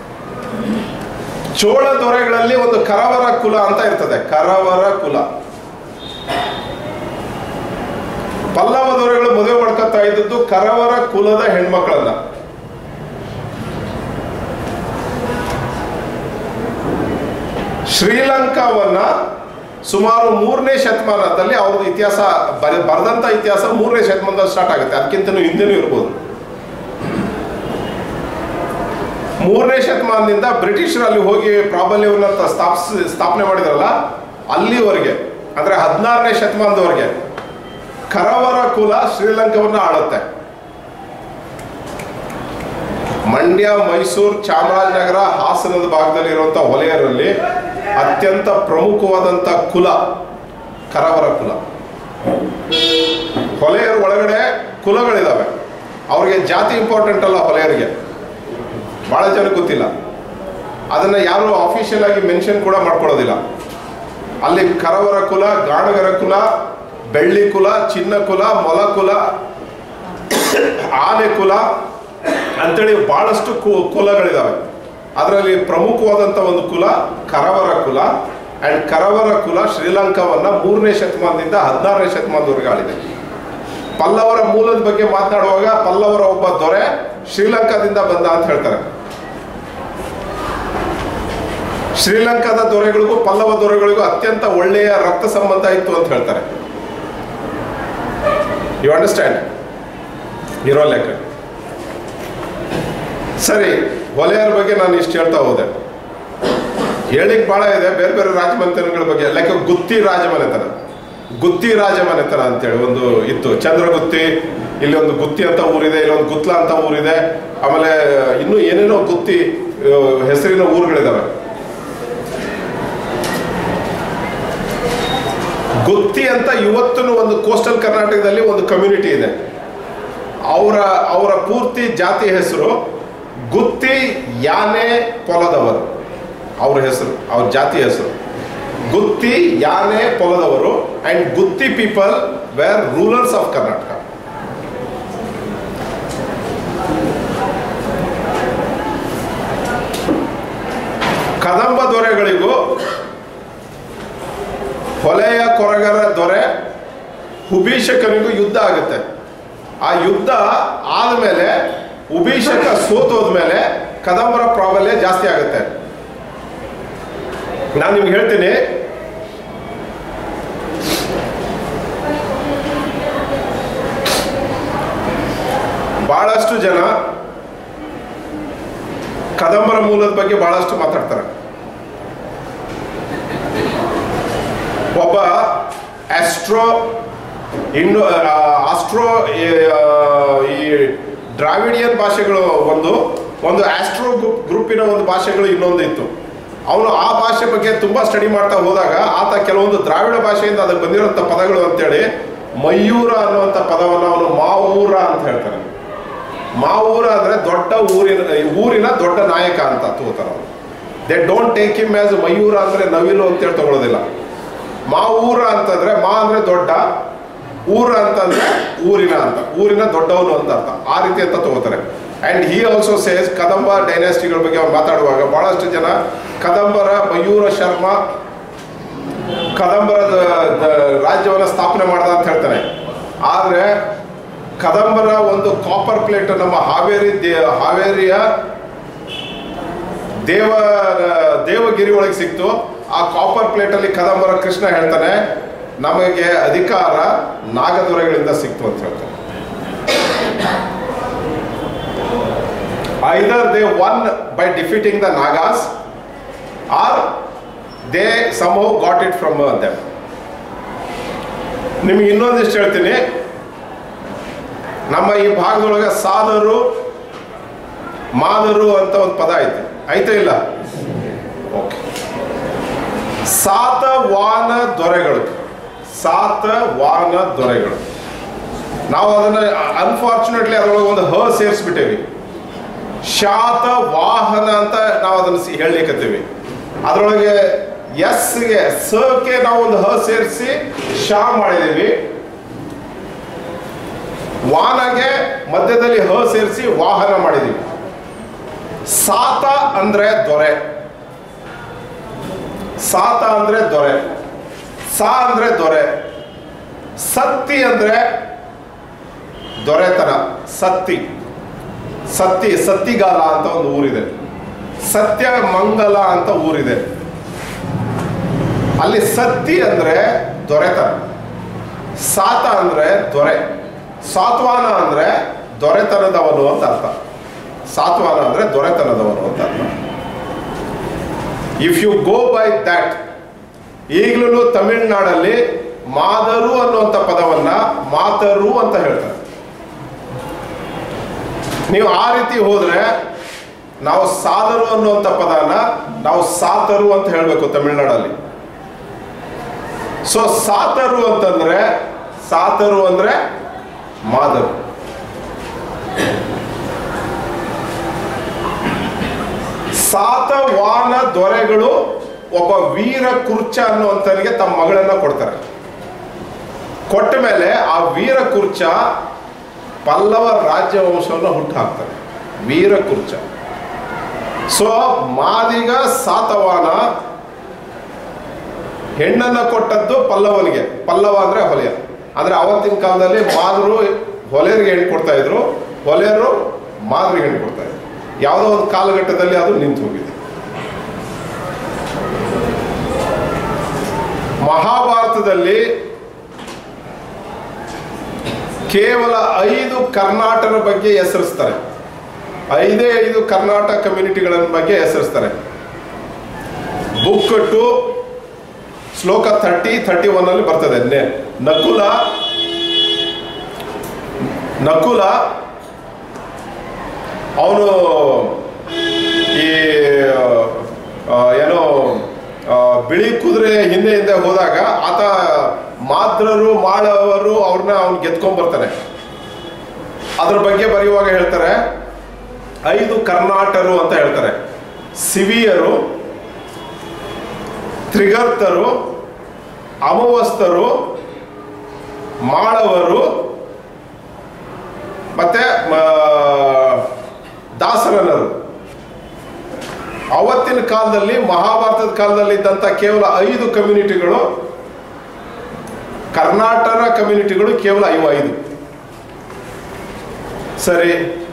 ಚೋಳ ದೊರೆಗಳಲ್ಲಿ ಒಂದು ಕರವರ ಕುಲ ಅಂತ ಇರ್ತದೆ ಕರವರ ಕುಲ ಪಲ್ಲವ ದೊರೆಗಳು ಮದುವೆ ಮಾಡ್ಕೊತಾ ಇದ್ದದ್ದು ಕರವರ ಕುಲದ ಹೆಣ್ಮಕ್ಳನ್ನ ಶ್ರೀಲಂಕಾವನ್ನ ಸುಮಾರು ಮೂರನೇ ಶತಮಾನದಲ್ಲಿ ಅವ್ರದ್ದು ಇತಿಹಾಸ ಬರ ಬರೆದಂತ ಇತಿಹಾಸ ಮೂರನೇ ಶತಮಾನದಲ್ಲಿ ಸ್ಟಾರ್ಟ್ ಆಗುತ್ತೆ ಅದಕ್ಕಿಂತಲೂ ಹಿಂದೆನೂ ಇರ್ಬೋದು ಮೂರನೇ ಶತಮಾನದಿಂದ ಬ್ರಿಟಿಷರು ಅಲ್ಲಿ ಹೋಗಿ ಪ್ರಾಬಲ್ಯವನ್ನು ತ- ಸ್ಥಾಪಿಸಿ ಸ್ಥಾಪನೆ ಮಾಡಿದ್ರಲ್ಲ ಅಲ್ಲಿವರೆಗೆ ಅಂದ್ರೆ ಹದಿನಾರನೇ ಶತಮಾನದವರೆಗೆ ಕರವರ ಕುಲ ಶ್ರೀಲಂಕಾವನ್ನ ಆಳುತ್ತೆ ಮಂಡ್ಯ ಮೈಸೂರು ಚಾಮರಾಜನಗರ ಹಾಸನದ ಭಾಗದಲ್ಲಿ ಇರುವಂತ ವಲಯರಲ್ಲಿ ಅತ್ಯಂತ ಪ್ರಮುಖವಾದಂತ ಕುಲ ಕರವರ ಕುಲ ಹೊಲೆಯರ ಒಳಗಡೆ ಕುಲಗಳಿದಾವೆ ಅವ್ರಿಗೆ ಜಾತಿ ಇಂಪಾರ್ಟೆಂಟ್ ಅಲ್ಲ ಹೊಲೆಯರಿಗೆ ಬಹಳ ಜನಕ್ಕೆ ಗೊತ್ತಿಲ್ಲ ಅದನ್ನ ಯಾರು ಅಫಿಷಿಯಲ್ ಆಗಿ ಮೆನ್ಷನ್ ಕೂಡ ಮಾಡ್ಕೊಳ್ಳೋದಿಲ್ಲ ಅಲ್ಲಿ ಕರವರ ಕುಲ ಗಾಣಗರ ಕುಲ ಬೆಳ್ಳಿ ಕುಲ ಚಿನ್ನ ಕುಲ ಮೊಲ ಕುಲ ಆನೆ ಕುಲ ಅಂತೇಳಿ ಬಹಳಷ್ಟು ಕು- ಕುಲಗಳಿದಾವೆ ಅದರಲ್ಲಿ ಪ್ರಮುಖವಾದಂಥ ಒಂದು ಕುಲ ಕರವರ ಕುಲ ಅಂಡ್ ಕರವರ ಕುಲ ಶ್ರೀಲಂಕಾವನ್ನ ಮೂರನೇ ಶತಮಾನದಿಂದ ಹದಿನಾರನೇ ಶತಮಾನದವರೆಗೆ ಆಳಿದೆ ಪಲ್ಲವರ ಮೂಲದ ಬಗ್ಗೆ ಮಾತನಾಡುವಾಗ ಪಲ್ಲವರ ಒಬ್ಬ ದೊರೆ ಶ್ರೀಲಂಕಾದಿಂದ ಬಂದ ಅಂತ ಹೇಳ್ತಾರೆ ಶ್ರೀಲಂಕಾದ ದೊರೆಗಳಿಗೂ ಪಲ್ಲವ ದೊರೆಗಳಿಗೂ ಅತ್ಯಂತ ಒಳ್ಳೆಯ ರಕ್ತ ಸಂಬಂಧ ಇತ್ತು ಅಂತ ಹೇಳ್ತಾರೆ ಯು ಅಂಡರ್ಸ್ಟ್ಯಾಂಡ್ ಇರೋ ಲೆಕ್ಕ ಸರಿ ವಲಯರ ಬಗ್ಗೆ ನಾನು ಇಷ್ಟು ಹೇಳ್ತಾ ಹೋದೆ ಹೇಳಿಕ್ ಬಹಳ ಇದೆ ಬೇರೆ ಬೇರೆ ರಾಜಮನೆತನಗಳ ಬಗ್ಗೆ ಲೈಕ್ ಗುತ್ತಿ ರಾಜಮನೆತನ ಗುತ್ತಿ ರಾಜಮನೆತನ ಅಂತೇಳಿ ಒಂದು ಇತ್ತು ಚಂದ್ರಗುತ್ತಿ ಇಲ್ಲಿ ಒಂದು ಗುತ್ತಿ ಅಂತ ಊರಿದೆ ಇಲ್ಲೊಂದು ಗುತ್ಲ ಅಂತ ಊರಿದೆ ಆಮೇಲೆ ಇನ್ನೂ ಏನೇನೋ ಗುತ್ತಿ ಆ, ಹೆಸರಿನ ಊರುಗಳಿದಾವೆ ಗುತ್ತಿ ಅಂತ ಇವತ್ತು ಒಂದು ಕೋಸ್ಟಲ್ ಕರ್ನಾಟಕದಲ್ಲಿ ಒಂದು ಕಮ್ಯುನಿಟಿ ಇದೆ ಅವರ ಅವರ ಪೂರ್ತಿ ಜಾತಿ ಹೆಸರು ಗುತ್ತಿ ಯಾನೆ ಪೊಲದವರು ಅವ್ರ ಹೆಸರು ಅವ್ರ ಜಾತಿ ಹೆಸರು ಗುತ್ತಿ ಯಾನೆ ಪೊಲದವರು and Gutti people were rulers of Karnataka Kadamba ದೊರೆಗಳಿಗೂ ಹೊಲೆಯ ಕೊರಗರ ದೊರೆ ಹುಬೀಶಕನಿಗೂ ಯುದ್ಧ ಆಗುತ್ತೆ ಆ ಯುದ್ಧ ಆದಮೇಲೆ ಉಭೀಷಕ ಸೋತೋದ್ಮೇಲೆ ಕದಂಬರ ಪ್ರಾಬಲ್ಯ ಜಾಸ್ತಿ ಆಗುತ್ತೆ ನಾನು ನಿಮ್ಗೆ ಹೇಳ್ತೀನಿ ಬಹಳಷ್ಟು ಜನ ಕದಂಬರ ಮೂಲದ ಬಗ್ಗೆ ಬಹಳಷ್ಟು ಮಾತಾಡ್ತಾರೆ ಒಬ್ಬ ಆಸ್ಟ್ರೋ ಇನ್ನು ಆಸ್ಟ್ರೋ ಈ ಡ್ರಾವಿಡಿಯನ್ ಭಾಷೆಗಳು ಒಂದು ಒಂದು ಆಸ್ಟ್ರೋ ಗ್ರೂಪಿನ ಒಂದು ಭಾಷೆಗಳು ಇನ್ನೊಂದು ಇತ್ತು ಅವನು ಆ ಭಾಷೆ ಬಗ್ಗೆ ತುಂಬಾ ಸ್ಟಡಿ ಮಾಡ್ತಾ ಹೋದಾಗ ಆತ ಕೆಲವೊಂದು ದ್ರಾವಿಡ ಭಾಷೆಯಿಂದ ಅದಕ್ಕೆ ಬಂದಿರುವಂಥ ಪದಗಳು ಅಂತೇಳಿ ಮಯೂರ ಅನ್ನುವಂಥ ಪದವನ್ನು ಅವನು ಮಾವೂರ ಅಂತ ಹೇಳ್ತಾನೆ ಮಾವೂರ ಅಂದ್ರೆ ದೊಡ್ಡ ಊರಿನ ಊರಿನ ದೊಡ್ಡ ನಾಯಕ ಅಂತ ತಗೋತಾರ ಅವರು they don't take him as Mayura ಅಂದ್ರೆ ನವಿಲು ಅಂತೇಳಿ ತಗೊಳ್ಳೋದಿಲ್ಲ ಮಾವೂರ ಅಂತಂದ್ರೆ ಮಾ ಅಂದ್ರೆ ದೊಡ್ಡ ಊರ ಅಂತಂದ್ರೆ ಊರಿನ ಅಂತ ಊರಿನ ದೊಡ್ಡವನು ಅಂತ ಅರ್ಥ ಆ ರೀತಿ ಅಂತ ತಗೋತಾರೆ and he also says Kadamba ಡೈನಾಸ್ಟಿಗಳ ಬಗ್ಗೆ ಅವ್ರು ಮಾತಾಡುವಾಗ ಬಹಳಷ್ಟು ಜನ ಕದಂಬರ ಮಯೂರ ಶರ್ಮ ಕದಂಬರ ರಾಜ್ಯವನ್ನು ಸ್ಥಾಪನೆ ಮಾಡ್ದ ಅಂತ ಹೇಳ್ತಾರೆ ಆದ್ರೆ ಕದಂಬರ ಒಂದು ಕಾಪರ್ ಪ್ಲೇಟ್ ನಮ್ಮ ಹಾವೇರಿ ದೇ ಹಾವೇರಿಯ ದೇವ ದೇವಗಿರಿ ಒಳಗೆ ಸಿಕ್ತು ಆ ಕಾಪರ್ ಪ್ಲೇಟ್ ಅಲ್ಲಿ ಕದಂಬರ ಕೃಷ್ಣ ಹೇಳ್ತಾನೆ ನಮಗೆ ಅಧಿಕಾರ ನಾಗದೊರೆಗಳಿಂದ ಸಿಕ್ತು ಅಂತ ಹೇಳ್ತಾನೆ either they won by defeating the Nagas or they some got it from them ನಿಮ್ಗೆ ಇನ್ನೊಂದಿಷ್ಟು ಹೇಳ್ತೀನಿ ನಮ್ಮ ಈ ಭಾಗದೊಳಗೆ ಸಾದರು ಮಾದರು ಅಂತ ಒಂದು ಪದ ಐತೆ ಐತೆ ಇಲ್ಲ ಓಕೆ ಸಾತವಾನ ದೊರೆಗಳು ಸಾತವಾನ ದೊರೆಗಳು ನಾವು ಅದನ್ನ ಅನ್ಫಾರ್ಚುನೇಟ್ಲಿ ಅದರೊಳಗೆ ಒಂದು ಹ ಸೇರಿಸ್ಬಿಟ್ಟೇವಿ ಶಾತ ವಾಹನ ಅಂತ ನಾವು ಅದನ್ನು ಸಿ- ಹೇಳಲಿಕ್ಕತ್ತೀವಿ ಅದರೊಳಗೆ ಎಸ್ಗೆ ಸಕ್ಕೆ ನಾವು ಒಂದು ಹ ಸೇರಿಸಿ ಶಾ ಮಾಡಿದೀವಿ ವಾನಗೆ ಮಧ್ಯದಲ್ಲಿ ಹ ಸೇರಿಸಿ ವಾಹನ ಮಾಡಿದೀವಿ ಸಾತ ಅಂದ್ರೆ ದೊರೆ ಸಾತ ಅಂದ್ರೆ ದೊರೆ ಸಾ ಅಂದ್ರೆ ದೊರೆ ಸತ್ತಿ ಅಂದ್ರೆ ದೊರೆತನ ಸತ್ತಿ ಸತ್ತಿ ಸತ್ತಿಗಾಲ ಅಂತ ಒಂದು ಊರಿದೆ ಸತ್ಯ ಮಂಗಲ ಅಂತ ಊರಿದೆ ಅಲ್ಲಿ ಸತ್ತಿ ಅಂದ್ರೆ ದೊರೆತನ ಸಾತ ಅಂದ್ರೆ ದೊರೆ ಸಾತ್ವಾನ ಅಂದ್ರೆ ದೊರೆತನದವನು ಅಂತ ಅರ್ಥ ಸಾತ್ವಾನ ಅಂದ್ರೆ ದೊರೆತನದವನು ಅಂತ ಅರ್ಥ if you go by that ಈಗಲೂ ತಮಿಳುನಾಡಲ್ಲಿ ಮಾದರು ಅನ್ನುವಂಥ ಪದವನ್ನ ಮಾತರು ಅಂತ ಹೇಳ್ತಾರೆ ನೀವು ಆ ರೀತಿ ಹೋದ್ರೆ ನಾವು ಸಾದರು ಅನ್ನುವಂಥ ಪದನ ನಾವು ಸಾತರು ಅಂತ ಹೇಳಬೇಕು ತಮಿಳುನಾಡಲ್ಲಿ ಸೊ ಸಾತರು ಅಂತಂದ್ರೆ ಸಾತರು ಅಂದ್ರೆ ಮಾದರು ಸಾತವಾನ ದೊರೆಗಳು ಒಬ್ಬ ವೀರ ಕುರ್ಚ ಅನ್ನುವಂಥನಿಗೆ ತಮ್ಮ ಮಗಳನ್ನ ಕೊಡ್ತಾರೆ ಕೊಟ್ಟ ಮೇಲೆ ಆ ವೀರ ಕುರ್ಚ ಪಲ್ಲವ ರಾಜ್ಯವಂಶವನ್ನು ಹುಟ್ಟು ಹಾಕ್ತಾರೆ ವೀರ ಕುರ್ಚ ಸೊ ಮಾದಿಗ ಸಾತವಾನ ಹೆಣ್ಣನ್ನ ಕೊಟ್ಟದ್ದು ಪಲ್ಲವನಿಗೆ ಪಲ್ಲವ ಅಂದ್ರೆ ಹೊಲೆಯ ಅಂದ್ರೆ ಅವತ್ತಿನ ಕಾಲದಲ್ಲಿ ಮಾದರು ಹೊಲೆಯರಿಗೆ ಹೆಣ್ಣು ಕೊಡ್ತಾ ಇದ್ರು ಹೊಲೆಯರು ಮಾದರಿಗೆ ಹೆಣ್ಣು ಕೊಡ್ತಾ ಇದ್ರು ಯಾವುದೋ ಒಂದು ಕಾಲಘಟ್ಟದಲ್ಲಿ ಅದು ನಿಂತು ಹೋಗಿದೆ ಮಹಾಭಾರತದಲ್ಲಿ ಕೇವಲ ಐದು ಕರ್ನಾಟಕದ ಬಗ್ಗೆ ಹೆಸರಿಸ್ತಾರೆ ಐದೇ ಐದು ಕರ್ನಾಟಕ ಕಮ್ಯುನಿಟಿಗಳ ಬಗ್ಗೆ ಹೆಸರಿಸ್ತಾರೆ ಬುಕ್ ಟು ಶ್ಲೋಕ ಥರ್ಟಿ ಥರ್ಟಿ ಒನ್ ಅಲ್ಲಿ ಬರ್ತದೆ ನೆ- ನಕುಲ ನಕುಲ ಅವನು ಈ ಆ, ಏನೋ ಆ, ಬಿಳಿ ಕುದುರೆ ಹಿಂದೆ ಹಿಂದೆ ಹೋದಾಗ ಆತ ಮಾದ್ರರು ಮಾಳವರು ಅವ್ರನ್ನ ಅವ್ನು ಗೆದ್ಕೊಂಡ್ ಬರ್ತಾನೆ ಅದ್ರ ಬಗ್ಗೆ ಬರೆಯುವಾಗ ಹೇಳ್ತಾರೆ ಐದು ಕರ್ನಾಟರು ಅಂತ ಹೇಳ್ತಾರೆ ಸಿವಿಯರು ತ್ರಿಗರ್ತರು ಅಮವಸ್ತರು ಮಾಳವರು ಮತ್ತೆ ಮ- ದಾಸರನರು ಅವತ್ತಿನ ಕಾಲದಲ್ಲಿ ಮಹಾಭಾರತದ ಕಾಲದಲ್ಲಿ ಇದ್ದಂಥ ಕೇವಲ ಐದು ಕಮ್ಯುನಿಟಿಗಳು ಕರ್ನಾಟಕ ಕಮ್ಯುನಿಟಿಗಳು ಕೇವಲ ಇವು ಐದು ಸರಿ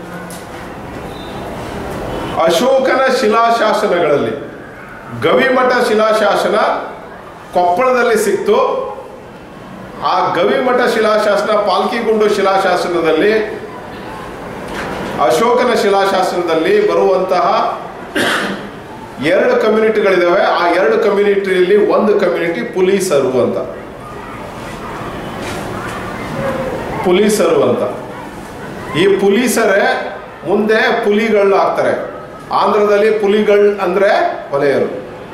ಅಶೋಕನ ಶಿಲಾಶಾಸನಗಳಲ್ಲಿ ಗವಿಮಠ ಶಿಲಾಶಾಸನ ಕೊಪ್ಪಳದಲ್ಲಿ ಸಿಕ್ತು ಆ ಗವಿಮಠ ಶಿಲಾಶಾಸನ ಪಾಲ್ಕಿಗುಂಡು ಶಿಲಾಶಾಸನದಲ್ಲಿ ಅಶೋಕನ ಶಿಲಾಶಾಸನದಲ್ಲಿ ಬರುವಂತಹ ಎರಡು ಕಮ್ಯುನಿಟಿಗಳಿದಾವೆ ಆ ಎರಡು ಕಮ್ಯುನಿಟಿಯಲ್ಲಿ ಒಂದು ಕಮ್ಯುನಿಟಿ ಪೊಲೀಸರು ಅಂತ ಪೊಲೀಸರು ಅಂತ ಈ ಪೊಲೀಸರೇ ಮುಂದೆ ಪುಲಿಗಳು ಆಗ್ತಾರೆ ಆಂಧ್ರದಲ್ಲಿ ಪುಲಿಗಳು ಅಂದ್ರೆ ಹೊಲೆಯರು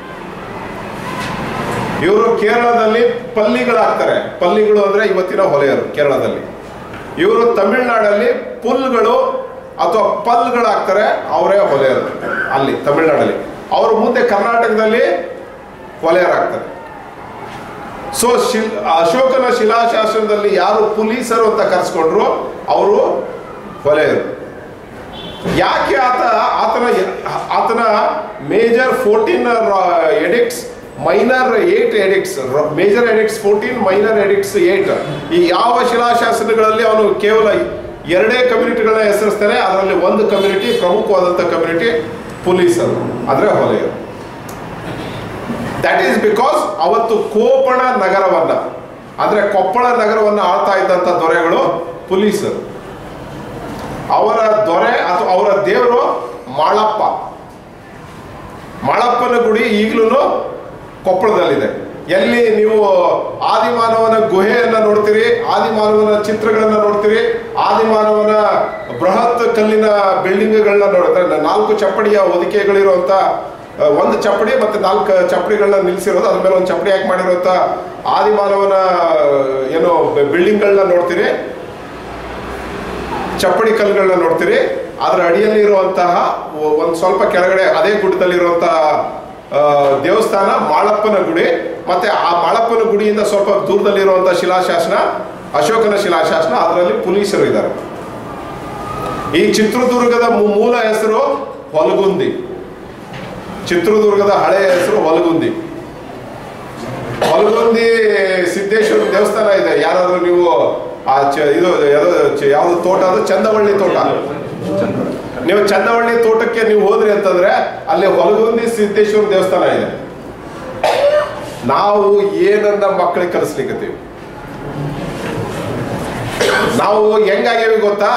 ಇವರು ಕೇರಳದಲ್ಲಿ ಪಲ್ಲಿಗಳಾಗ್ತಾರೆ ಪಲ್ಲಿಗಳು ಅಂದ್ರೆ ಇವತ್ತಿನ ಹೊಲೆಯರು ಕೇರಳದಲ್ಲಿ ಇವರು ತಮಿಳುನಾಡಲ್ಲಿ ಪುಲ್ಗಳು ಅಥವಾ ಪಲ್ಗಳಾಗ್ತಾರೆ ಅವರೇ ಹೊಲೆಯರು ಅಲ್ಲಿ ತಮಿಳುನಾಡಲ್ಲಿ ಅವರು ಮುಂದೆ ಕರ್ನಾಟಕದಲ್ಲಿ ಹೊಲೆಯರಾಗ್ತಾರೆ ಸೊ ಶಿಲ್ ಅಶೋಕನ ಶಿಲಾಶಾಸನದಲ್ಲಿ ಯಾರು ಪೊಲೀಸರು ಅಂತ ಕರೆಸ್ಕೊಂಡ್ರು ಅವರು ಹೊಲೆಯರು ಯಾಕೆ ಆತ ಆತನ ಆತನ major fourteen edicts minor eight edicts major edicts fourteen minor edicts eight ಈ ಯಾವ ಶಿಲಾಶಾಸನಗಳಲ್ಲಿ ಅವನು ಕೇವಲ ಎರಡೇ ಕಮ್ಯುನಿಟಿಗಳನ್ನ ಹೆಸರಿಸ್ತಾನೆ ಅದರಲ್ಲಿ ಒಂದು ಕಮ್ಯುನಿಟಿ ಪ್ರಮುಖವಾದಂಥ ಕಮ್ಯುನಿಟಿ ಪೊಲೀಸರು ಅಂದ್ರೆ ಹೊಲೆಯರು ದಟ್ ಈಸ್ ಬಿಕಾಸ್ ಅವತ್ತು ಕೋಪಣ ನಗರವನ್ನ ಅಂದ್ರೆ ಕೊಪ್ಪಳ ನಗರವನ್ನ ಆಳ್ತಾ ಇದ್ದಂಥ ದೊರೆಗಳು ಪೊಲೀಸರು ಅವರ ದೊರೆ ಅಥವಾ ಅವರ ದೇವರು ಮಾಳಪ್ಪ ಮಾಳಪ್ಪನ ಗುಡಿ ಈಗಲೂ ಕೊಪ್ಪಳದಲ್ಲಿದೆ ಎಲ್ಲಿ ನೀವು ಆದಿಮಾನವನ ಗುಹೆಯನ್ನ ನೋಡ್ತೀರಿ ಆದಿಮಾನವನ ಚಿತ್ರಗಳನ್ನ ನೋಡ್ತೀರಿ ಆದಿಮಾನವನ ಬೃಹತ್ ಕಲ್ಲಿನ ಬಿಲ್ಡಿಂಗ್ಗಳನ್ನ ನೋಡ್ತಾರೆ ನಾಲ್ಕು ಚಪ್ಪಡಿಯ ಹೊದಿಕೆಗಳಿರುವಂತ ಆ, ಒಂದು ಚಪ್ಪಡಿ ಮತ್ತೆ ನಾಲ್ಕು ಚಪ್ಪಡಿಗಳನ್ನ ನಿಲ್ಲಿಸಿರೋದು ಅದ್ರ ಮೇಲೆ ಒಂದು ಚಪ್ಪಡಿ ಹಾಕಿ ಮಾಡಿರುವಂತ ಆದಿಮಾನವನ ಏನೋ ಬಿಲ್ಡಿಂಗ್ಗಳನ್ನ ನೋಡ್ತೀರಿ ಚಪ್ಪಡಿ ಕಲ್ಲುಗಳನ್ನ ನೋಡ್ತೀರಿ ಅದರ ಅಡಿಯಲ್ಲಿ ಇರುವಂತಹ ಒ- ಒಂದ್ ಸ್ವಲ್ಪ ಕೆಳಗಡೆ ಅದೇ ಗುಡ್ಡದಲ್ಲಿರುವಂತಹ ಆ, ದೇವಸ್ಥಾನ ಮಾಳಪ್ಪನ ಗುಡಿ ಮತ್ತೆ ಆ ಮಾಳಪ್ಪನ ಗುಡಿಯಿಂದ ಸ್ವಲ್ಪ ದೂರದಲ್ಲಿರುವಂತಹ ಶಿಲಾಶಾಸನ ಅಶೋಕನ ಶಿಲಾಶಾಸನ ಅದರಲ್ಲಿ ಪೊಲೀಸರು ಇದ್ದಾರೆ ಈ ಚಿತ್ರದುರ್ಗದ ಮೂ- ಮೂಲ ಹೆಸರು ಹೊಲಗುಂದಿ ಚಿತ್ರದುರ್ಗದ ಹಳೆಯ ಹೆಸರು ಹೊಲಗುಂದಿ ಹೊಲಗುಂದಿ ಸಿದ್ದೇಶ್ವರ ದೇವಸ್ಥಾನ ಇದೆ ಯಾರಾದ್ರೂ ನೀವು ಆ ಚ- ಇದು ಯಾವ್ದು ಚ- ಯಾವ್ದು ತೋಟ ಅದು ಚಂದವಳ್ಳಿ ತೋಟ ನೀವು ಚಂದವಳ್ಳಿ ತೋಟಕ್ಕೆ ನೀವು ಹೋದ್ರಿ ಅಂತಂದ್ರೆ ಅಲ್ಲಿ ಹೊಲಗುಂದಿ ಸಿದ್ದೇಶ್ವರ ದೇವಸ್ಥಾನ ಇದೆ ನಾವು ಏನನ್ನ ಮಕ್ಕಳಿಗೆ ಕಲಿಸ್ಲಿಕ್ಕತ್ತೀವಿ ನಾವು ಹೆಂಗಾಗ್ಯವಿ ಗೊತ್ತಾ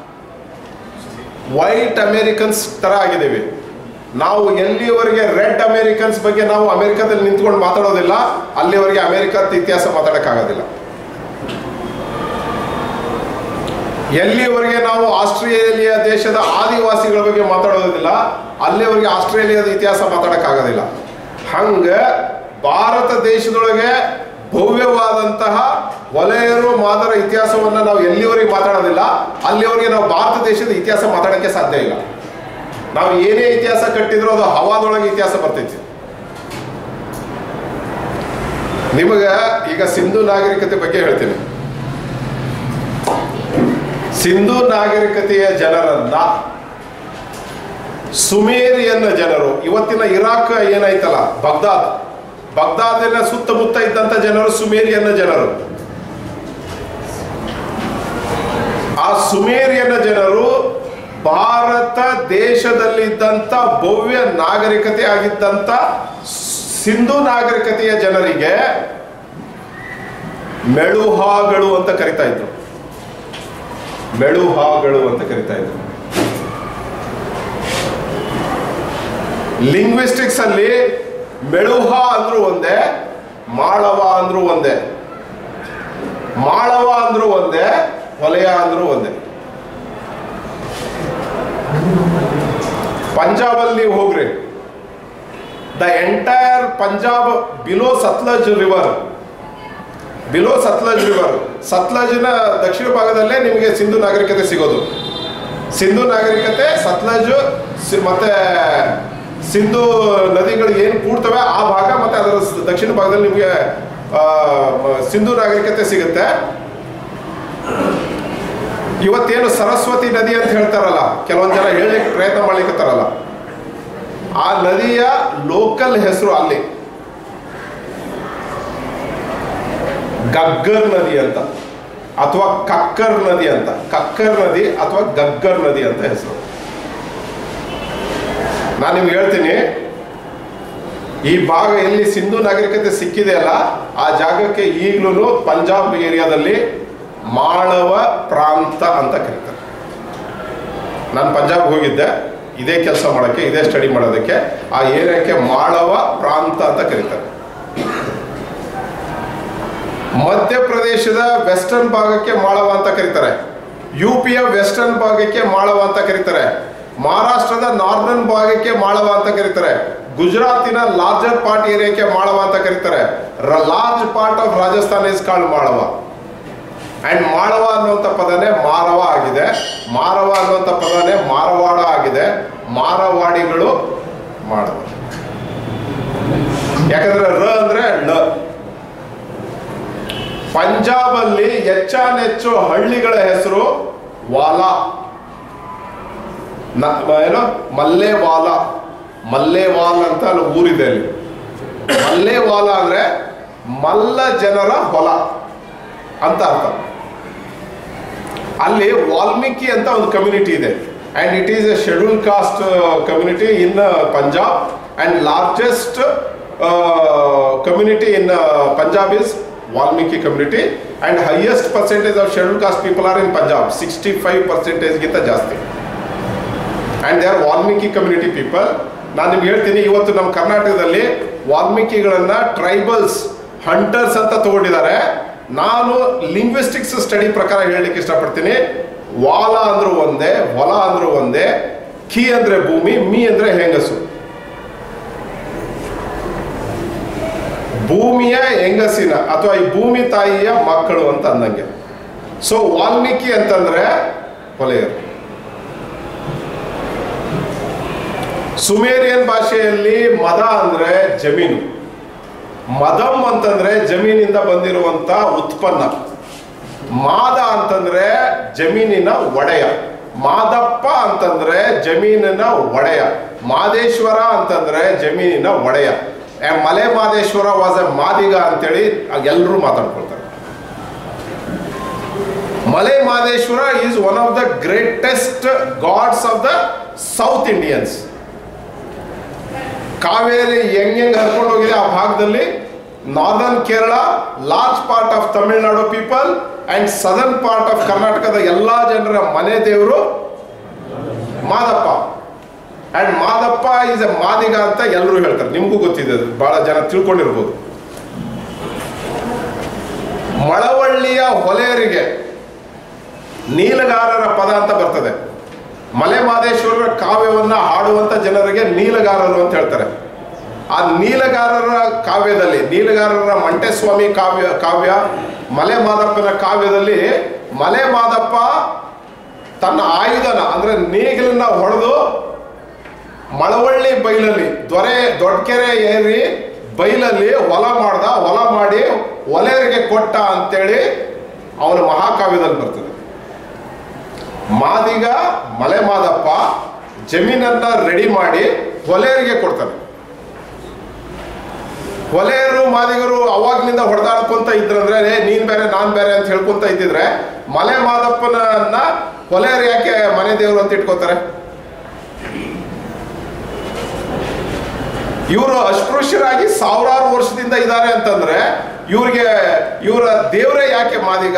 ವೈಟ್ ಅಮೇರಿಕನ್ಸ್ ತರ ಆಗಿದ್ದೀವಿ ನಾವು ಎಲ್ಲಿವರೆಗೆ ರೆಡ್ ಅಮೇರಿಕನ್ಸ್ ಬಗ್ಗೆ ನಾವು ಅಮೆರಿಕದಲ್ಲಿ ನಿಂತ್ಕೊಂಡು ಮಾತಾಡೋದಿಲ್ಲ ಅಲ್ಲಿವರೆಗೆ ಅಮೆರಿಕದ ಇತಿಹಾಸ ಮಾತಾಡಕ್ಕಾಗೋದಿಲ್ಲ ಎಲ್ಲಿವರೆಗೆ ನಾವು ಆಸ್ಟ್ರೇಲಿಯಾ ದೇಶದ ಆದಿವಾಸಿಗಳ ಬಗ್ಗೆ ಮಾತಾಡೋದಿಲ್ಲ ಅಲ್ಲಿವರೆಗೆ ಆಸ್ಟ್ರೇಲಿಯಾದ ಇತಿಹಾಸ ಮಾತಾಡಕ್ಕಾಗೋದಿಲ್ಲ ಹಂಗ ಭಾರತ ದೇಶದೊಳಗೆ ಭವ್ಯವಾದಂತಹ ವಲಯರು ಮಾದರ ಇತಿಹಾಸವನ್ನ ನಾವು ಎಲ್ಲಿವರೆಗೆ ಮಾತಾಡೋದಿಲ್ಲ ಅಲ್ಲಿವರೆಗೆ ನಾವು ಭಾರತ ದೇಶದ ಇತಿಹಾಸ ಮಾತಾಡಕ್ಕೆ ಸಾಧ್ಯ ಇಲ್ಲ ನಾವು ಏನೇ ಇತಿಹಾಸ ಕಟ್ಟಿದ್ರು ಅದು ಹವಾದೊಳಗೆ ಇತಿಹಾಸ ಬರ್ತೈತಿ ನಿಮಗ ಈಗ ಸಿಂಧು ನಾಗರಿಕತೆ ಬಗ್ಗೆ ಹೇಳ್ತೀನಿ ಸಿಂಧು ನಾಗರಿಕತೆಯ ಜನರನ್ನ ಸುಮೇರಿಯನ್ನ ಜನರು ಇವತ್ತಿನ ಇರಾಕ್ ಏನಾಯ್ತಲ್ಲ ಬಗ್ದಾದ್ ಬಗ್ದಾದಿನ ಸುತ್ತಮುತ್ತ ಇದ್ದಂತ ಜನರು ಸುಮೇರಿಯನ್ನ ಜನರು ಆ ಸುಮೇರಿಯನ್ನ ಜನರು ಭಾರತ ದೇಶದಲ್ಲಿದ್ದಂಥ ಭವ್ಯ ನಾಗರಿಕತೆ ಆಗಿದ್ದಂಥ ಸಿಂಧು ನಾಗರಿಕತೆಯ ಜನರಿಗೆ ಮೆಳುಹಾಗಳು ಅಂತ ಕರಿತಾ ಇದ್ರು ಮೆಳುಹಾಗಳು ಅಂತ ಕರಿತಾ ಇದ್ರು ಲಿಂಗ್ವಿಸ್ಟಿಕ್ಸ್ ಅಲ್ಲಿ ಮೆಳುಹ ಅಂದ್ರೂ ಒಂದೇ ಮಾಳವ ಅಂದ್ರೂ ಒಂದೇ ಮಾಳವ ಅಂದ್ರೂ ಒಂದೇ ವಲಯ ಅಂದ್ರೂ ಒಂದೇ ಪಂಜಾಬಲ್ಲಿ ನೀವು ಹೋಗ್ರಿ the entire Punjab below Sutlej river below Sutlej river ಸತ್ಲಜ್ನ ದಕ್ಷಿಣ ಭಾಗದಲ್ಲೇ ನಿಮಗೆ ಸಿಂಧು ನಾಗರಿಕತೆ ಸಿಗೋದು ಸಿಂಧು ನಾಗರಿಕತೆ ಸತ್ಲಜ್ ಸಿ- ಮತ್ತೆ ಸಿಂಧು ನದಿಗಳು ಏನು ಕೂಡ್ತವೆ ಆ ಭಾಗ ಮತ್ತೆ ಅದರ ಸ- ದಕ್ಷಿಣ ಭಾಗದಲ್ಲಿ ನಿಮಗೆ ಆ, ಮ- ಸಿಂಧು ನಾಗರಿಕತೆ ಸಿಗುತ್ತೆ ಇವತ್ತೇನು ಸರಸ್ವತಿ ನದಿ ಅಂತ ಹೇಳ್ತಾರಲ್ಲ ಕೆಲವೊಂದು ಜನ ಹೇಳಲಿಕ್ಕೆ ಪ್ರಯತ್ನ ಮಾಡ್ಲಿಕ್ಕತ್ತಾರಲ್ಲ ಆ ನದಿಯ ಲೋಕಲ್ ಹೆಸರು ಅಲ್ಲಿ ಗಗ್ಗರ್ ನದಿ ಅಂತ ಅಥವಾ ಕಕ್ಕರ್ ನದಿ ಅಂತ ಕಕ್ಕರ್ ನದಿ ಅಥವಾ ಗಗ್ಗರ್ ನದಿ ಅಂತ ಹೆಸರು ನಾನು ನಿಮ್ಗೆ ಹೇಳ್ತೀನಿ ಈ ಭಾಗ ಎಲ್ಲಿ ಸಿಂಧು ನಾಗರಿಕತೆ ಸಿಕ್ಕಿದೆ ಅಲ್ಲ ಆ ಜಾಗಕ್ಕೆ ಈಗಲೂ ಪಂಜಾಬ್ ಏರಿಯಾದಲ್ಲಿ ಮಾಳವ ಪ್ರಾಂತ ಅಂತ ಕರೀತಾರೆ ನಾನು ಪಂಜಾಬ್ ಹೋಗಿದ್ದೆ ಇದೇ ಕೆಲಸ ಮಾಡೋಕ್ಕೆ ಇದೇ ಸ್ಟಡಿ ಮಾಡೋದಕ್ಕೆ ಆ ಏರಿಯಾಕ್ಕೆ ಮಾಳವ ಪ್ರಾಂತ ಅಂತ ಕರೀತಾರೆ ಮಧ್ಯಪ್ರದೇಶದ ವೆಸ್ಟರ್ನ್ ಭಾಗಕ್ಕೆ ಮಾಳವ ಅಂತ ಕರೀತಾರೆ ಯು ಪಿಯ ವೆಸ್ಟರ್ನ್ ಭಾಗಕ್ಕೆ ಮಾಳವ ಅಂತ ಕರೀತಾರೆ ಮಹಾರಾಷ್ಟ್ರದ ನಾರ್ದರ್ನ್ ಭಾಗಕ್ಕೆ ಮಾಳವ ಅಂತ ಕರೀತಾರೆ ಗುಜರಾತಿನ ಲಾರ್ಜರ್ ಪಾರ್ಟ್ ಏರಿಯಾಕ್ಕೆ ಮಾಳವ ಅಂತ ಕರೀತಾರೆ large part of Rajasthan is called Malwa and Malwa ಅನ್ನುವಂಥ ಪದನೇ ಮಾರವ ಆಗಿದೆ ಮಾರವ ಅನ್ನುವಂಥ ಪದನೇ ಮಾರವಾಡ ಆಗಿದೆ ಮಾರವಾಡಿಗಳು ಮಾಳವ ಯಾಕಂದ್ರೆ ರ ಅಂದ್ರೆ ಳ ಪಂಜಾಬಲ್ಲಿ ಹೆಚ್ಚಾನೆಚ್ಚು ಹಳ್ಳಿಗಳ ಹೆಸರು ವಾಲಾ ನ- ಏನು ಮಲ್ಲೇವಾಲ ಮಲ್ಲೇವಾಲ್ ಅಂತ ಅಲ್ಲಿ ಊರಿದೆ ಅಲ್ಲಿ ಮಲ್ಲೇವಾಲ ಅಂದ್ರೆ ಮಲ್ಲ ಜನರ ಹೊಲ ಅಂತ ಅರ್ಥ ಅಲ್ಲಿ ವಾಲ್ಮೀಕಿ ಅಂತ ಒಂದು ಕಮ್ಯುನಿಟಿ ಇದೆ and it is a schedule caste community in Punjab and largest community in Punjab is Valmiki community and highest percentage of schedule caste people are in Punjab sixty five ಪರ್ಸೆಂಟೇಜ್ಗಿಂತ ಜಾಸ್ತಿ and they are Valmiki community people ನಾನು ನಿಮ್ಗೆ ಹೇಳ್ತೀನಿ ಇವತ್ತು ನಮ್ಮ ಕರ್ನಾಟಕದಲ್ಲಿ ವಾಲ್ಮೀಕಿಗಳನ್ನ tribals hunters ಅಂತ ತಗೊಂಡಿದ್ದಾರೆ ನಾನು ಲಿಂಗ್ವಿಸ್ಟಿಕ್ಸ್ ಸ್ಟಡಿ ಪ್ರಕಾರ ಹೇಳಲಿಕ್ಕೆ ಇಷ್ಟಪಡ್ತೀನಿ ವಾಲ ಅಂದ್ರೂ ಒಂದೇ ಹೊಲ ಅಂದ್ರೂ ಒಂದೇ ಖಿ ಅಂದ್ರೆ ಭೂಮಿ ಮೀ ಅಂದ್ರೆ ಹೆಂಗಸು ಭೂಮಿಯ ಹೆಂಗಸಿನ ಅಥವಾ ಈ ಭೂಮಿ ತಾಯಿಯ ಮಕ್ಕಳು ಅಂತ ಅಂದಂಗೆ ಸೊ ವಾಲ್ಮೀಕಿ ಅಂತಂದ್ರೆ ಹೊಲೆಯರು ಸುಮೇರಿಯನ್ ಭಾಷೆಯಲ್ಲಿ ಮದ ಅಂದ್ರೆ ಜಮೀನು ಮದಂ ಅಂತಂದ್ರೆ ಜಮೀನಿಂದ ಬಂದಿರುವಂತ ಉತ್ಪನ್ನ ಮಾದ ಅಂತಂದ್ರೆ ಜಮೀನಿನ ಒಡೆಯ ಮಾದಪ್ಪ ಅಂತಂದ್ರೆ ಜಮೀನಿನ ಒಡೆಯ ಮಾದೇಶ್ವರ ಅಂತಂದ್ರೆ ಜಮೀನಿನ ಒಡೆಯ ಆ ಮಲೆ ಮಾದೇಶ್ವರ ವಾಸ್ ಎ ಮಾದಿಗ ಅಂತೇಳಿ ಎಲ್ಲರೂ ಮಾತಾಡ್ಕೊಳ್ತಾರೆ Male Madeshwara is one of the greatest gods of the south Indians Kaveri ಹೆಂಗ್ ಹೆಂಗ್ ಹರ್ಕೊಂಡು ಹೋಗಿದೆ ಆ ಭಾಗದಲ್ಲಿ northern Kerala large part of Tamil Nadu people and southern part of ಕರ್ನಾಟಕದ ಎಲ್ಲಾ ಜನರ ಮನೆ ದೇವರು Madappa and Madappa is a Madiga ಅಂತ ಎಲ್ಲರೂ ಹೇಳ್ತಾರೆ ನಿಮಗೂ ಗೊತ್ತಿದೆ ಅದು ಬಹಳ ಜನ ತಿಳ್ಕೊಂಡಿರ್ಬೋದು ಮಳವಳ್ಳಿಯ ಹೊಲೆಯರಿಗೆ ನೀಲಗಾರರ ಪದ ಅಂತ ಬರ್ತದೆ ಮಲೆ ಮಾದೇಶ್ವರರ ಕಾವ್ಯವನ್ನ ಹಾಡುವಂತ ಜನರಿಗೆ ನೀಲಗಾರರು ಅಂತ ಹೇಳ್ತಾರೆ ಆ ನೀಲಗಾರರ ಕಾವ್ಯದಲ್ಲಿ ನೀಲಗಾರರ ಮಂಟೆಸ್ವಾಮಿ ಕಾವ್ಯ ಕಾವ್ಯ ಮಲೆ ಮಾದಪ್ಪನ ಕಾವ್ಯದಲ್ಲಿ ಮಲೆ ಮಾದಪ್ಪ ತನ್ನ ಆಯುಧನ ಅಂದ್ರೆ ನೇಗಿಲನ್ನ ಹೊಡೆದು ಮಳವಳ್ಳಿ ಬೈಲಲ್ಲಿ ದೊರೆ ದೊಡ್ಡಕೆರೆ ಏರಿ ಬೈಲಲ್ಲಿ ಹೊಲ ಮಾಡ್ದ ಹೊಲ ಮಾಡಿ ಒಲೆಯರಿಗೆ ಕೊಟ್ಟ ಅಂತೇಳಿ ಅವನ ಮಹಾಕಾವ್ಯದಲ್ಲಿ ಬರ್ತದೆ ಮಾದಿಗ ಮಲೆ ಮಾದಪ್ಪ ಜಮೀನನ್ನ ರೆಡಿ ಮಾಡಿ ಹೊಲೆಯರಿಗೆ ಕೊಡ್ತಾನೆ ಹೊಲೆಯರು ಮಾದಿಗರು ಅವಾಗ್ಲಿಂದ ಹೊಡೆದಾಡ್ಕೊಂತ ಇದ್ರಂದ್ರೆ ಏ ನೀನ್ ಬೇರೆ ನಾನ್ ಬೇರೆ ಅಂತ ಹೇಳ್ಕೊಂತ ಇದ್ದಿದ್ರೆ ಮಲೆ ಮಾದಪ್ಪನನ್ನ ಹೊಲೆಯರು ಯಾಕೆ ಮನೆ ದೇವರು ಅಂತ ಇಟ್ಕೋತಾರೆ ಇವರು ಅಸ್ಪೃಶ್ಯರಾಗಿ ಸಾವಿರಾರು ವರ್ಷದಿಂದ ಇದ್ದಾರೆ ಅಂತಂದ್ರೆ ಇವ್ರಿಗೆ ಇವರ ದೇವರೇ ಯಾಕೆ ಮಾದಿಗ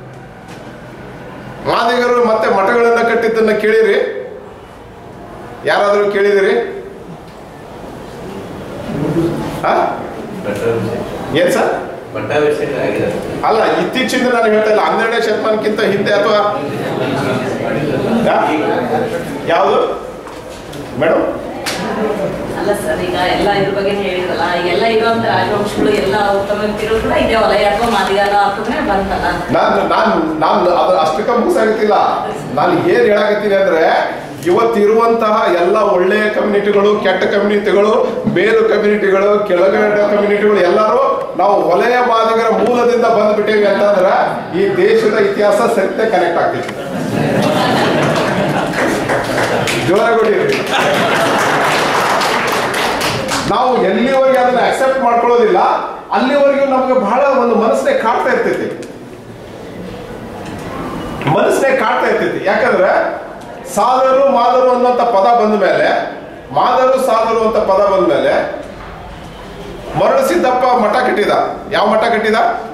ಮಾದಿಗರು ಮತ್ತೆ ಮಠಗಳನ್ನ ಕಟ್ಟಿದ್ದನ್ನ ಕೇಳಿರಿ ಯಾರಾದರೂ ಕೇಳಿದಿರಿ ಆ? ಏನ್ ಸರ್ ಪಟ್ಟಾಭಿಷೇಕ ಆಗಿದೆ ಅಲ್ಲ ಇತ್ತೀಚಿಂದ ನಾನು ಹೇಳ್ತಾ ಇಲ್ಲ ಹನ್ನೆರಡನೇ ಶತಮಾನಕ್ಕಿಂತ ಹಿಂದೆ ಅಥವಾ ಯಾವುದು ಮೇಡಮ್ ಅಲ್ಲ ಸರ್ ಈಗ ಎಲ್ಲ ಇದ್ರ ಬಗ್ಗೆ ಹೇಳಿದ್ರಲ್ಲ ಎಲ್ಲ ಇರುವಂತ ರಾಜವಂಶಗಳು ಎಲ್ಲ ಉತ್ತಮ ಕೂಡ ಇದೇ ವಲಯ ಅಥವಾ ಮಾದಿಗಾಲ ಅಂತಂದ್ರೆ ಬಂತಲ್ಲ ನಾನು ನಾನು ನಾನು ಅದ್ರ ಅಷ್ಟಕ್ಕ ಮುಗಿಸಾಗತ್ತಿಲ್ಲ ನಾನು ಏನ್ ಹೇಳಾಕತ್ತೀನಿ ಅಂದ್ರೆ ಇವತ್ತಿರುವಂತಹ ಎಲ್ಲ ಒಳ್ಳೆಯ ಕಮ್ಯುನಿಟಿಗಳು ಕೆಟ್ಟ ಕಮ್ಯುನಿಟಿಗಳು ಮೇಲು ಕಮ್ಯುನಿಟಿಗಳು ಕೆಳಗಡೆ ಕಮ್ಯುನಿಟಿಗಳು ಎಲ್ಲರೂ ನಾವು ವಲಯ ಮಾದಿಗರ ಮೂಲದಿಂದ ಬಂದ್ಬಿಟ್ಟೇವಿ ಅಂತಂದ್ರೆ ಈ ದೇಶದ ಇತಿಹಾಸ ಸತ್ಯ ಕನೆಕ್ಟ್ ಆಗ್ತೈತಿ ಜೋರಾಗೊಡಿರಿ ನಾವು ಎಲ್ಲಿವರೆಗೆ ಅದನ್ನ ಅಕ್ಸೆಪ್ಟ್ ಮಾಡ್ಕೊಳ್ಳೋದಿಲ್ಲ ಅಲ್ಲಿವರೆಗೂ ನಮ್ಗೆ ಬಹಳ ಒಂದು ಮನಸ್ಸನ್ನೇ ಕಾಡ್ತಾ ಇರ್ತೈತಿ ಮನಸ್ಸನ್ನೇ ಕಾಡ್ತಾ ಇರ್ತೈತಿ ಯಾಕಂದ್ರೆ ಸಾದರು ಮಾದರು ಅನ್ನೋಂಥ ಪದ ಬಂದ ಮೇಲೆ ಮಾದರು ಸಾದರು ಅಂತ ಪದ ಬಂದ ಮೇಲೆ ಮರಳು ಸಿದ್ದಪ್ಪ ಮಠ ಕಟ್ಟಿದ ಯಾವ ಮಠ ಕಟ್ಟಿದ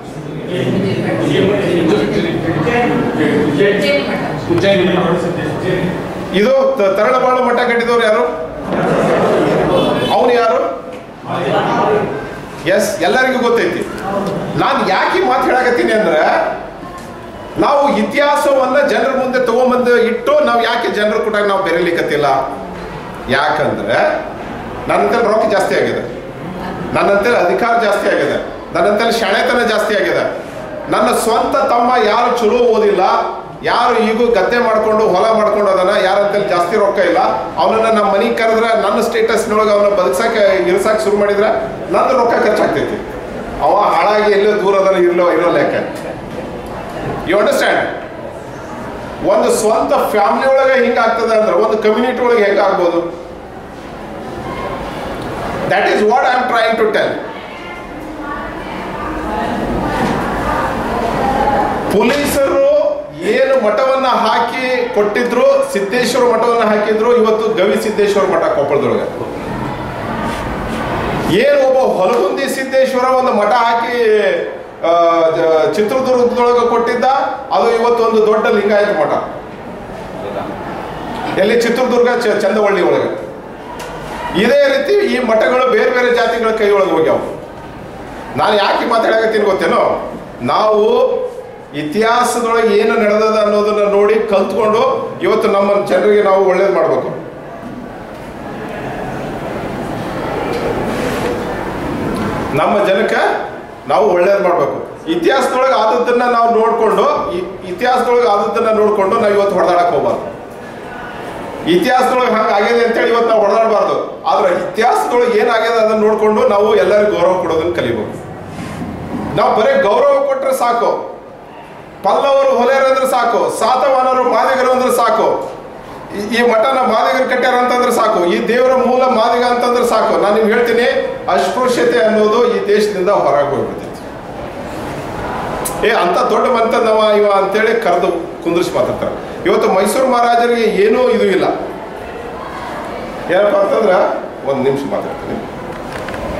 ಉಜ್ಜಯಿನಿ ಮಠ. ಇದು ತ- ತರಳಬಾಳು ಮಠ ಕಟ್ಟಿದವ್ರು ಯಾರು ಅವನು ಯಾರು ಎಸ್ ಎಲ್ಲರಿಗೂ ಗೊತ್ತೈತಿ ನಾನು ಯಾಕೆ ಈ ಮಾತು ಹೇಳಕತ್ತೀನಿ ಅಂದ್ರೆ ನಾವು ಇತಿಹಾಸವನ್ನ ಜನರ ಮುಂದೆ ತಗೊಂಬಂದು ಇಟ್ಟು ನಾವು ಯಾಕೆ ಜನರ ಕೂಡ ನಾವು ಬೆರೀಲಿಕ್ಕತ್ತಿಲ್ಲ ಯಾಕಂದ್ರೆ ನನ್ನಂತಲ್ಲಿ ರೊಕ್ಕ ಜಾಸ್ತಿ ಆಗಿದೆ ನನ್ನಂತಲ್ಲಿ ಅಧಿಕಾರ ಜಾಸ್ತಿ ಆಗಿದೆ ನನ್ನಂತಲ್ಲಿ ಶಾಣೆತನ ಜಾಸ್ತಿ ಆಗಿದೆ ನನ್ನ ಸ್ವಂತ ತಮ್ಮ ಯಾರು ಚಲೋ ಓದಿಲ್ಲ ಯಾರು ಈಗೂ ಗದ್ದೆ ಮಾಡ್ಕೊಂಡು ಹೊಲ ಮಾಡ್ಕೊಂಡು ಅದನ್ನ ಯಾರಂತಲ್ಲಿ ಜಾಸ್ತಿ ರೊಕ್ಕ ಇಲ್ಲ ಅವನನ್ನ ನಮ್ಮ ಮನೆಗೆ ಕರೆದ್ರೆ ನನ್ನ ಸ್ಟೇಟಸ್ನೊಳಗೆ ಅವನ ಬದುಕ್ಸಕ್ಕೆ ಇರ್ಸಕ್ಕೆ ಶುರು ಮಾಡಿದ್ರೆ ನಂದು ರೊಕ್ಕ ಖರ್ಚಾಗ್ತೈತಿ ಅವ ಹಾಳಾಗಿ ಎಲ್ಲೋ ದೂರ ಅದನ್ನ ಇರ್ಲೋ ಇರೋ ಲೆಕ್ಕ ಯು ಅಂಡರ್ಸ್ಟ್ಯಾಂಡ್ ಒಂದು ಸ್ವಂತ ಫ್ಯಾಮಿಲಿ ಒಳಗೆ ಹಿಂಗಾಗ್ತದೆ ಅಂದ್ರೆ ಒಂದು ಕಮ್ಯುನಿಟಿ ಒಳಗೆ ಹೆಂಗಾಗ್ಬೋದು that is what I am trying to tell ಪೊಲೀಸರು ಏನು ಮಠವನ್ನ ಹಾಕಿ ಕೊಟ್ಟಿದ್ರು ಸಿದ್ದೇಶ್ವರ ಮಠವನ್ನ ಹಾಕಿದ್ರು ಇವತ್ತು ಗವಿ ಸಿದ್ದೇಶ್ವರ ಮಠ ಕೊಪ್ಪಳದೊಳಗೆ ಏನು ಒಬ್ಬ ಹೊಲಗುಂದಿ ಸಿದ್ದೇಶ್ವರ ಒಂದು ಮಠ ಹಾಕಿ ಆ, ಜ- ಚಿತ್ರದುರ್ಗದೊಳಗೆ ಕೊಟ್ಟಿದ್ದ ಅದು ಇವತ್ತು ಒಂದು ದೊಡ್ಡ ಲಿಂಗಾಯತ ಮಠ ಎಲ್ಲಿ ಚಿತ್ರದುರ್ಗ ಚ- ಚಂದವಳ್ಳಿ ಒಳಗೆ ಇದೇ ರೀತಿ ಈ ಮಠಗಳು ಬೇರೆ ಬೇರೆ ಜಾತಿಗಳ ಕೈಯೊಳಗೆ ಹೋಗ್ಯಾವ ನಾನು ಯಾಕೆ ಮಾತಾಡಕತ್ತೀನಿ ಗೊತ್ತೇನೋ ನಾವು ಇತಿಹಾಸದೊಳಗೆ ಏನು ನಡೆದದ ಅನ್ನೋದನ್ನ ನೋಡಿ ಕಲ್ತ್ಕೊಂಡು ಇವತ್ತು ನಮ್ಮ ಜನರಿಗೆ ನಾವು ಒಳ್ಳೇದು ಮಾಡಬೇಕು ನಮ್ಮ ಜನಕ್ಕೆ ನಾವು ಒಳ್ಳೇದು ಮಾಡಬೇಕು ಇತಿಹಾಸದೊಳಗೆ ಆದದ್ದನ್ನ ನಾವು ನೋಡ್ಕೊಂಡು ಇ- ಇತಿಹಾಸದೊಳಗೆ ಆದದ್ದನ್ನ ನೋಡ್ಕೊಂಡು ನಾವು ಇವತ್ತು ಹೊಡೆದಾಡಕ್ ಹೋಗ್ಬಾರ್ದು ಇತಿಹಾಸದೊಳಗೆ ಹಂಗೆ ಆಗಿದೆ ಅಂತೇಳಿ ಇವತ್ತು ನಾವು ಹೊಡೆದಾಡಬಾರ್ದು ಆದ್ರೆ ಇತಿಹಾಸದೊಳಗೆ ಏನಾಗಿದೆ ಅದನ್ನ ನೋಡ್ಕೊಂಡು ನಾವು ಎಲ್ಲರಿಗೂ ಗೌರವ ಕೊಡೋದನ್ನ ಕಲಿಬೇಕು ನಾವು ಬರೀ ಗೌರವ ಕೊಟ್ರೆ ಸಾಕು ಪಲ್ಲವರು ಹೊಲೆಯರು ಅಂದ್ರೆ ಸಾಕು ಸಾತವಾನರು ಮಾದಿಗರು ಅಂದ್ರೆ ಸಾಕು ಈ- ಈ ಮಠನ ಮಾದಿಗರು ಕಟ್ಟ್ಯಾರ ಅಂತಂದ್ರೆ ಸಾಕು ಈ ದೇವರ ಮೂಲ ಮಾದಿಗ ಅಂತಂದ್ರೆ ಸಾಕು ನಾನು ನಿಮ್ಗೆ ಹೇಳ್ತೀನಿ ಅಸ್ಪೃಶ್ಯತೆ ಅನ್ನೋದು ಈ ದೇಶದಿಂದ ಹೊರಗೆ ಹೋಗ್ಬಿಡ್ತೈತಿ ಏ ಅಂತ ದೊಡ್ಡ ಮಂತನವ ಇವ ಅಂತೇಳಿ ಕರೆದು ಕುಂದ್ರಿಸಿ ಮಾತಾಡ್ತಾರೆ ಇವತ್ತು ಮೈಸೂರು ಮಹಾರಾಜರಿಗೆ ಏನೂ ಇದು ಇಲ್ಲ ಏನಪ್ಪ ಅಂತಂದ್ರೆ ಒಂದು ನಿಮಿಷ ಮಾತಾಡ್ತೀನಿ